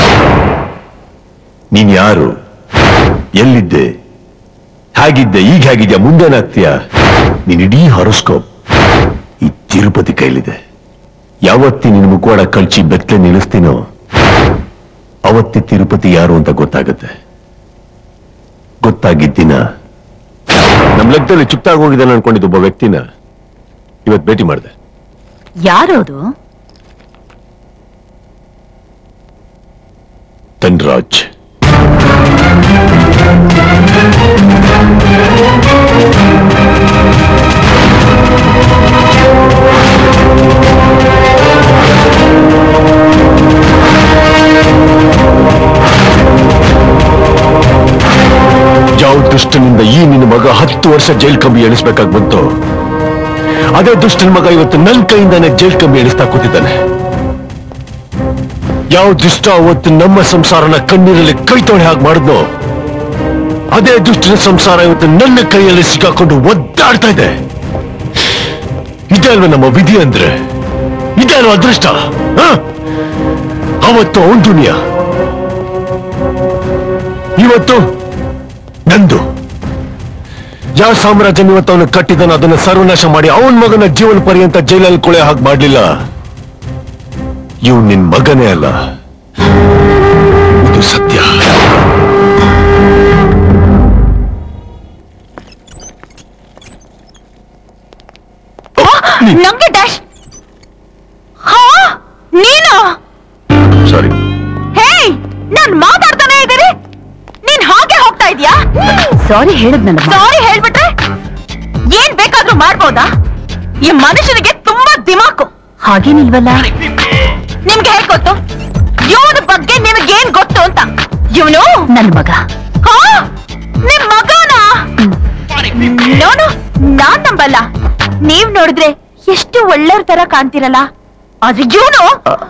ನೀನ್ ಯಾರು ಎಲ್ಲಿದ್ದೆ ಹೇಗಿದ್ದೆ ಈಗ ಹೇಗಿದ್ಯಾ ಮುಂದೇನಾಗ್ತೀಯ ನೀನ್ ಇಡೀ ಹಾರೋಸ್ಕೋಪ್ ಈ ತಿರುಪತಿ ಕೈಲಿದೆ ಯಾವತ್ತಿ ನಿನ್ ಮುಖವಾಡ ಕಳ್ಚಿ ಬೆತ್ತಲೆ ನಿಲ್ಲಿಸ್ತೀನೋ ಅವತ್ತಿ ತಿರುಪತಿ ಯಾರು ಅಂತ ಗೊತ್ತಾಗುತ್ತೆ ಗೊತ್ತಾಗಿದ್ದಿನ ನಮ್ ಲೆಕ್ಕದಲ್ಲಿ ಚುಪ್ತಾಗಿ ಹೋಗಿದ್ದಾನೆ ಅನ್ಕೊಂಡಿದ್ದ ಒಬ್ಬ ವ್ಯಕ್ತಿನ ಇವತ್ ಭೇಟಿ ಮಾಡಿದೆ ಯಾರು ಅದು ಧನ್ರಾಜ್ ಯಾವ ದುಷ್ಟನಿಂದ ಈ ನಿನ್ನ ಮಗ ಹತ್ತು ವರ್ಷ ಜೈಲ್ ಕಂಬಿ ಎಣಿಸ್ಬೇಕಾಗಿ ಬಂತು ಅದೇ ದುಷ್ಟನ ಮಗ ಇವತ್ತು ನನ್ ಕೈಯಿಂದಾನೆ ಜೈಲ್ ಕಂಬಿ ಎಣಿಸ್ತಾ ಕೂತಿದ್ದಾನೆ ಯಾವ ದುಷ್ಟ ಅವತ್ತು ನಮ್ಮ ಸಂಸಾರನ ಕಣ್ಣೀರಲ್ಲಿ ಕೈ ತೊಳೆ ಹಾಗೆ ಮಾಡಿದ್ನೋ ಅದೇ ದುಷ್ಟನ ಸಂಸಾರ ಇವತ್ತು ನನ್ನ ಕೈಯಲ್ಲಿ ಸಿಕ್ಕಾಕೊಂಡು ಒದ್ದಾಡ್ತಾ ಇದೆ ಇದೇ ಅಲ್ವಾ ನಮ್ಮ ವಿಧಿ ಅಂದ್ರೆ ಇದೇ ಅಲ್ವಾ ಅದೃಷ್ಟ ಹ? ಅವತ್ತು ಅವನ್ ದುನಿಯಾ ಇವತ್ತು ನಂದು ಯಾವ ಸಾಮ್ರಾಜ್ಯ ಇವತ್ತು ಅವನು ಕಟ್ಟಿದನೋ ಅದನ್ನ ಸರ್ವನಾಶ ಮಾಡಿ ಅವನ ಮಗನ ಜೀವನ ಪರ್ಯಂತ ಜೈಲಲ್ಲಿ ಕೊಳೆ ಹಾಗೆ ಮಾಡ್ಲಿಲ್ಲ ಇವ್ ನಿನ್ ಮಗನೇ ಅಲ್ಲ ಇದು ಸತ್ಯ ನಮ್ಗೆ ಡ್ಯಾಶ್ ಹಾ ನೀನು ಸಾರಿ ಹೇ ನಾನ್ ಮಾತಾಡ್ತಾನೆ ಇದ್ದೀನಿ ನೀನ್ ಹಾಗೆ ಹೋಗ್ತಾ ಇದೀಯಾ ಸಾರಿ ಹೇಳಿದ್ನಲ್ಲ ಸಾರಿ ಹೇಳ್ಬಿಟ್ರೆ ಏನ್ ಬೇಕಾದ್ರೂ ಮಾಡ್ಬೋದಾ ಈ ಮನುಷ್ಯನಿಗೆ ತುಂಬಾ ದಿಮಾಕು ಹಾಗೇನಿಲ್ವಲ್ಲ ನಿಮ್ಗೆ ಹೇಗ್ ಗೊತ್ತು ಇವನ ಬಗ್ಗೆ ನಿಮ್ಗೇನ್ ಗೊತ್ತು ಅಂತ ಇವನು ನನ್ ಮಗ ಹಾ ನಿಮ್ ಮಗನ ನೋಡು ನಾನ್ ನಂಬಲ್ಲ ನೀವ್ ನೋಡಿದ್ರೆ ಎಷ್ಟು ಒಳ್ಳೆಯವ್ರ ತರ ಕಾಣ್ತಿರಲ್ಲ ಆದ್ರೆ ಇವನು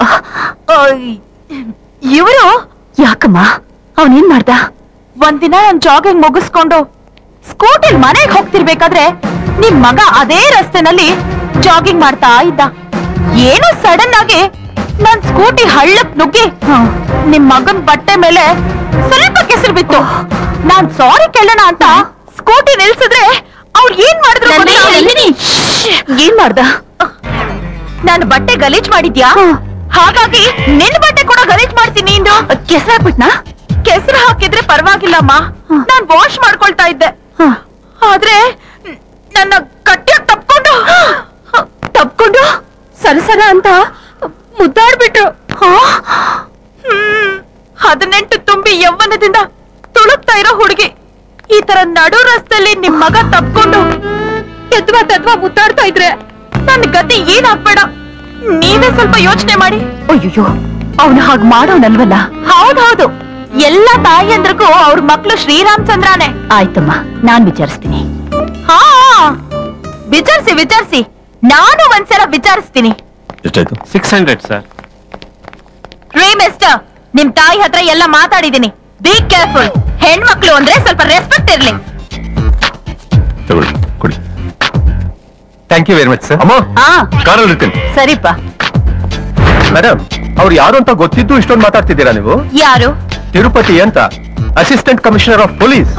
ಇವರು ಯಾಕಮ್ಮ ಅವನೇನ್ ಮಾಡ್ದ ಒಂದಿನ ನಾನ್ ಜಾಗಿಂಗ್ ಮುಗಿಸ್ಕೊಂಡು ಸ್ಕೂಟಿಲ್ ಮನೆಗ್ ಹೋಗ್ತಿರ್ಬೇಕಾದ್ರೆ ನಿಮ್ ಮಗ ಅದೇ ರಸ್ತೆನಲ್ಲಿ ಜಾಗಿಂಗ್ ಮಾಡ್ತಾ ಇದ್ದ ಏನೋ ಸಡನ್ ಆಗಿ ನನ್ ಸ್ಕೂಟಿ ಹಳ್ಳಕ್ ನುಗ್ಗಿ ನಿಮ್ ಮಗನ್ ಬಟ್ಟೆ ಮೇಲೆ ಸ್ವಲ್ಪ ಕೆಸರು ಬಿತ್ತು ನಾನ್ ಸಾರಿ ಕೇಳೋಣ ಅಂತ ಸ್ಕೂಟಿ ನಿಲ್ಸಿದ್ರೆ ಅವ್ರು ಏನ್ ಮಾಡಿದ್ರು ನನ್ನೇ ಗೊತ್ತಾ? ನಂದಿನಿ, ಏನ್ ಮಾಡ್ದ ನಾನು ಬಟ್ಟೆ ಗಲೀಜ್ ಮಾಡಿದ್ಯಾ ಹಾಗಾಗಿ ನಿನ್ ಬಟ್ಟೆ ಕೂಡ ಗಲೀಜ್ ಮಾಡ್ತೀನಿ ಇಂದು ಕೆಸರು ಹಾಕ್ಬಿಟ್ನಾ ಕೆಸರು ಹಾಕಿದ್ರೆ ಪರವಾಗಿಲ್ಲಮ್ಮ ನಾನ್ ವಾಶ್ ಮಾಡ್ಕೊಳ್ತಾ ಇದ್ದೆ ಆದ್ರೆ ನನ್ನ ಕಟ್ಟಿಯಾಗಿ ತಪ್ಕೊಂಡು ತಪ್ಕೊಂಡು ಸರಸರ ಅಂತ ಮುದ್ದಾಡ್ಬಿಟ್ರು ಹ್ಮ್. ಹದಿನೆಂಟು ತುಂಬಿ ಯೌವನದಿಂದ ತುಳುಕ್ತಾ ಇರೋ ಹುಡುಗಿ ಈ ತರ ನಡು ರಸ್ತೆಯಲ್ಲಿ ನಿಮ್ ಮಗ ತಪ್ಕೊಂಡು ಎದ್ವಾ ತದ್ವಾ ಮುದ್ದಾಡ್ತಾ ಇದ್ರೆ ನನ್ ಗತಿ ಏನಾಗ್ಬೇಡ ನೀವೇ ಸ್ವಲ್ಪ ಯೋಚನೆ ಮಾಡಿ ಅಯ್ಯೋ ಅವನು ಹಾಗ್ ಮಾಡೋನಲ್ವಲ್ಲ ಹೌದೌದು ಎಲ್ಲ ತಾಯಿಯಂದ್ರಿಗೂ ಅವ್ರ ಮಕ್ಳು ಶ್ರೀರಾಮಚಂದ್ರನೇ ಆಯ್ತಮ್ಮ ನಾನ್ ವಿಚಾರಿಸ್ತೀನಿ ಹಾ ವಿಚಾರಿಸಿ ವಿಚಾರಿಸಿ ನಾನು ಒಂದ್ಸಲ ವಿಚಾರಿಸ್ತೀನಿ ಎಷ್ಟಾಯ್ತು ಸಿಕ್ಸ್ ಹಂಡ್ರೆಡ್ ಸರ್ ರೀ ಮಿಸ್ಟರ್ ನಿಮ್ ತಾಯಿ ಹತ್ರ ಎಲ್ಲ ಮಾತಾಡಿದೀನಿ ಬಿ ಕೇರ್ಫುಲ್ ಹೆಣ್ಮಕ್ಳು ಅಂದ್ರೆ ಸ್ವಲ್ಪ ರೆಸ್ಪೆಕ್ಟ್ ಇರ್ಲಿ ತಗೊಳ್ಳಿ ಕೊಡಿ thank you very much sir ಅಮ್ಮ ಆ ಕಾರಲ್ಲಿ ಇರ್ತೇನೆ ಸರಿಪ್ಪ ಮೇಡಮ್ ಅವ್ರು ಯಾರು ಅಂತ ಗೊತ್ತಿದ್ದು ಇಷ್ಟೊಂದು ಮಾತಾಡ್ತಿದ್ದೀರಾ ನೀವು ಯಾರು ತಿರುಪತಿ ಅಂತ ಅಸಿಸ್ಟೆಂಟ್ ಕಮಿಷನರ್ ಆಫ್ ಪೊಲೀಸ್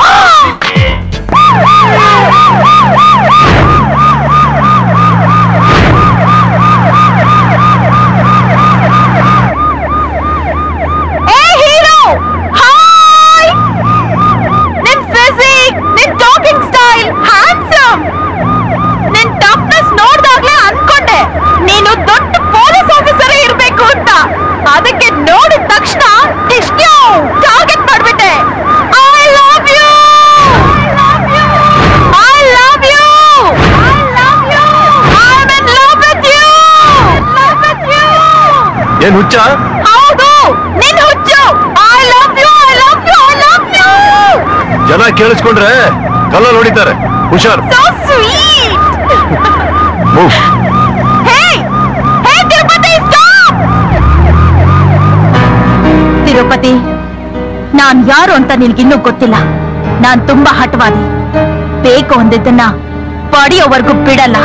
ಏ ಹೀರೋ ಹಾಯ್ ನಿನ್ ಫಿಸಿಕ್ ನಿನ್ ಟಾಕಿಂಗ್ ಸ್ಟೈಲ್ ಹ್ಯಾಂಡ್ಸಮ್ ನಿನ್ ಟಫ್ನೆಸ್ ನೋಡ್ದಾಗ್ಲೇ ಅನ್ಕೊಂಡೆ ನೀನು ದೊಡ್ಡ ಪೊಲೀಸ್ ಆಫೀಸರ್ ಇರ್ಬೇಕು ಅಂತ ಅದಕ್ಕೆ ನೋಡಿದ ತಕ್ಷಣ ಇಷ್ಟು ಟಾರ್ಗೆಟ್ ಮಾಡ್ಬಿಟ್ಟೆ I love you I love you I love you I am in love with you love with you ಏನ್ ಹುಚ್ಚ ಹೌದು ನಿನ್ ಹುಚ್ಚು I love you I love you I love you ಜನ ಕೇಳಿಸ್ಕೊಂಡ್ರೆ ಕಲ್ಲಲ್ಲಿ ಹೊಡಿತಾರೆ ಹುಷಾರ್ so sweet move hey hey Tirupati stop Tirupati ನಾನ್ ಯಾರು ಅಂತ ನಿನ್ಗಿನ್ನೂ ಗೊತ್ತಿಲ್ಲ ನಾನ್ ತುಂಬಾ ಹಠವಾದಿ ಬೇಕು ಅಂದಿದ್ದನ್ನ ಪಡೆಯೋವರೆಗೂ ಬಿಡಲ್ಲ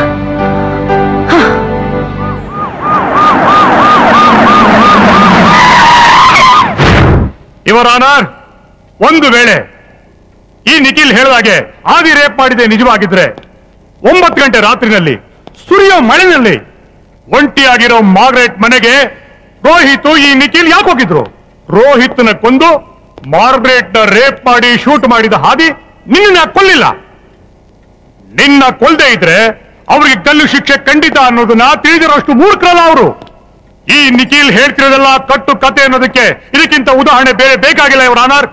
ಇವರ ಆನರ್ ಒಂದು ವೇಳೆ ಈ ನಿಖಿಲ್ ಹೇಳಿದಾಗೆ ಆದಿ ರೇಪ್ ಮಾಡಿದೆ ನಿಜವಾಗಿದ್ರೆ ಒಂಬತ್ತು ಗಂಟೆ ರಾತ್ರಿನಲ್ಲಿ ಸುರಿಯೋ ಮಳೆನಲ್ಲಿ ಒಂಟಿಯಾಗಿರೋ ಮಾರ್ಗ್ರೆಟ್ ಮನೆಗೆ ರೋಹಿತ್ ಈ ನಿಖಿಲ್ ಯಾಕೆ ಹೋಗಿದ್ರು ರೋಹಿತ್ನ ಕೊಂದು ಮಾರ್ಗ್ರೆಟ್ ನ ರೇಪ್ ಮಾಡಿ ಶೂಟ್ ಮಾಡಿದ ಹಾದಿ ನಿನ್ನ ಕೊಲ್ಲಿಲ್ಲ ನಿನ್ನ ಕೊಲ್ದೇ ಇದ್ರೆ ಅವರಿಗೆ ಗಲ್ಲು ಶಿಕ್ಷೆ ಖಂಡಿತ ಅನ್ನೋದನ್ನ ತಿಳಿದಿರೋಷ್ಟು ಮೂರ್ಖರಲ್ಲ ಅವರು ಈ ನಿಖಿಲ್ ಹೇಳ್ತಿರೋದೆಲ್ಲ ಕಟ್ಟು ಕತೆ ಅನ್ನೋದಕ್ಕೆ ಇದಕ್ಕಿಂತ ಉದಾಹರಣೆ ಬೇರೆ ಬೇಕಾಗಿಲ್ಲ ಇವರ ಅನಾರ್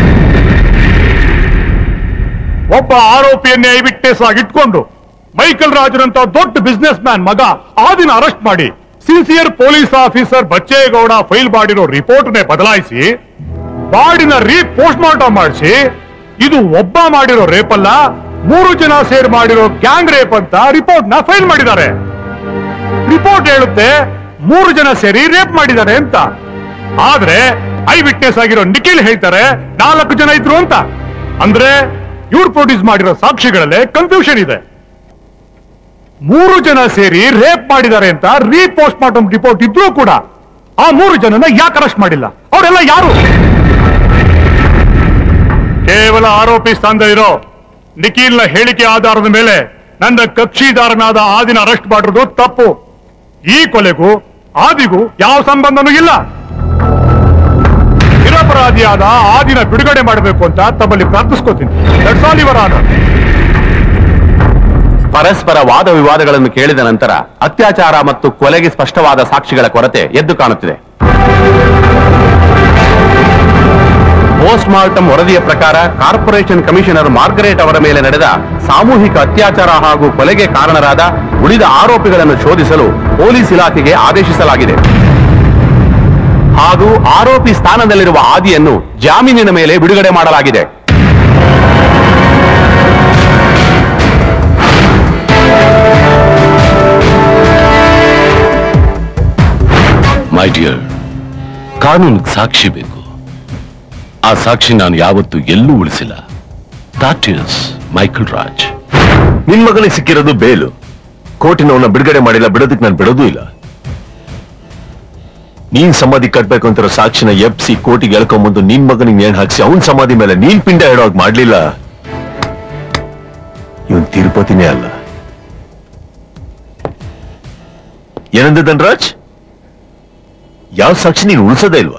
ಒಬ್ಬ ಆರೋಪಿಯನ್ನೇ ವಿಟ್ನೆಸ್ ಆಗಿ ಇಟ್ಕೊಂಡು ಮೈಕಲ್ ರಾಜನಂತ ದೊಡ್ಡ ಬಿಸ್ನೆಸ್ ಮ್ಯಾನ್ ಮಗ ಆದಿನ ಅರೆಸ್ಟ್ ಮಾಡಿ sincere police officer Bachchegowda file ಮಾಡಿರೋ ರಿಪೋರ್ಟ್ ನೇ ಬದಲಾಯಿಸಿ ಬಾಡಿನ ರೀ ಪೋಸ್ಟ್ ಮಾರ್ಟಮ್ ಮಾಡಿಸಿ ಇದು ಒಬ್ಬ ಮಾಡಿರೋ ರೇಪ್ ಅಲ್ಲ ಮೂರು ಜನ ಸೇರ್ ಮಾಡಿರೋ ಗ್ಯಾಂಗ್ ರೇಪ್ ಅಂತ ರಿಪೋರ್ಟ್ ನ ಫೈಲ್ ಮಾಡಿದ್ದಾರೆ ರಿಪೋರ್ಟ್ ಹೇಳುತ್ತೆ ಮೂರು ಜನ ಸೇರಿ ರೇಪ್ ಮಾಡಿದ್ದಾರೆ ಅಂತ ಆದ್ರೆ ಐ ವಿಟ್ನೆಸ್ ಆಗಿರೋ ನಿಖಿಲ್ ಹೇಳ್ತಾರೆ ನಾಲ್ಕು ಜನ ಇದ್ರು ಅಂತ ಅಂದ್ರೆ ಇವ್ರು ಪ್ರೊಡ್ಯೂಸ್ ಮಾಡಿರೋ ಸಾಕ್ಷಿಗಳಲ್ಲೇ ಕನ್ಫ್ಯೂಷನ್ ಇದೆ ಮೂರು ಜನ ಸೇರಿ ರೇಪ್ ಮಾಡಿದ್ದಾರೆ ಅಂತ ರೀಪೋಸ್ಟ್ ಮಾರ್ಟಮ್ ರಿಪೋರ್ಟ್ ಇದ್ರೂ ಕೂಡ ಆ ಮೂರು ಜನನ ಯಾಕೆ ಅರೆಸ್ಟ್ ಮಾಡಿಲ್ಲ ಅವರೆಲ್ಲ ಯಾರು ಕೇವಲ ಆರೋಪಿ ಸ್ಥಾನದಲ್ಲಿರೋ ನಿಖಿಲ್ನ ಹೇಳಿಕೆ ಆಧಾರದ ಮೇಲೆ ನನ್ನ ಕಕ್ಷಿದಾರನಾದ ಆದಿನ ಅರೆಸ್ಟ್ ಮಾಡಿರೋದು ತಪ್ಪು ಈ ಕೊಲೆಗೂ ಆದಿಗೂ ಯಾವ ಸಂಬಂಧನೂ ಇಲ್ಲ ನಿರಪರಾಧಿಯಾದ ಆದಿನ ಬಿಡುಗಡೆ ಮಾಡಬೇಕು ಅಂತ ತಮ್ಮಲ್ಲಿ ಪ್ರಾರ್ಥಿಸ್ಕೋತೀನಿ ದಟ್ಸ್ ಆಲ್ ಯುವರ್ ಆನರ್ ಪರಸ್ಪರ ವಾದ ವಿವಾದಗಳನ್ನು ಕೇಳಿದ ನಂತರ ಅತ್ಯಾಚಾರ ಮತ್ತು ಕೊಲೆಗೆ ಸ್ಪಷ್ಟವಾದ ಸಾಕ್ಷಿಗಳ ಕೊರತೆ ಎದ್ದು ಕಾಣುತ್ತಿದೆ ಪೋಸ್ಟ್ ಮಾರ್ಟಮ್ ವರದಿಯ ಪ್ರಕಾರ ಕಾರ್ಪೊರೇಷನ್ ಕಮಿಷನರ್ ಮಾರ್ಗರೇಟ್ ಅವರ ಮೇಲೆ ನಡೆದ ಸಾಮೂಹಿಕ ಅತ್ಯಾಚಾರ ಹಾಗೂ ಕೊಲೆಗೆ ಕಾರಣರಾದ ಉಳಿದ ಆರೋಪಿಗಳನ್ನು ಶೋಧಿಸಲು ಪೊಲೀಸ್ ಇಲಾಖೆಗೆ ಆದೇಶಿಸಲಾಗಿದೆ ಹಾಗೂ ಆರೋಪಿ ಸ್ಥಾನದಲ್ಲಿರುವ ಆದಿಯನ್ನು ಜಾಮೀನಿನ ಮೇಲೆ ಬಿಡುಗಡೆ ಮಾಡಲಾಗಿದೆ ಮೈ ಡಿಯರ್ ಕಾನೂನಿಗೆ ಸಾಕ್ಷಿ ಬೇಕು ಆ ಸಾಕ್ಷಿ ನಾನು ಯಾವತ್ತೂ ಎಲ್ಲೂ ಉಳಿಸಿಲ್ಲ ದಾಟ್ ಇಸ್ ಮೈಕಲ್ ರಾಜ್ ನಿನ್ ಮಗನಿಗೆ ಸಿಕ್ಕಿರೋದು ಬೇಲು ಕೋರ್ಟಿನವನ್ನ ಬಿಡುಗಡೆ ಮಾಡಿಲ್ಲ ಬಿಡೋದಕ್ಕೆ ನಾನು ಬಿಡೋದೂ ಇಲ್ಲ ನೀನ್ ಸಮಾಧಿ ಕಟ್ಬೇಕು ಅಂತಿರೋ ಸಾಕ್ಷಿನ ಎಪ್ಸಿ ಕೋರ್ಟಿಗೆ ಎಳ್ಕೊಂಬಂದು ನಿನ್ ಮಗನಿಗೆ ನೇಣ್ ಹಾಕ್ಸಿ ಅವನ್ ಸಮಾಧಿ ಮೇಲೆ ನೀನ್ ಪಿಂಡ ಇಡೋಗ್ ಮಾಡ್ಲಿಲ್ಲ ಇವನ್ ತಿರುಪತಿನೇ ಅಲ್ಲ ಏನಂದ ಧನ್ರಾಜ್ ಯಾವ ಸಾಕ್ಷಿ ನೀನ್ ಉಳಿಸೋದೇ ಇಲ್ವಾ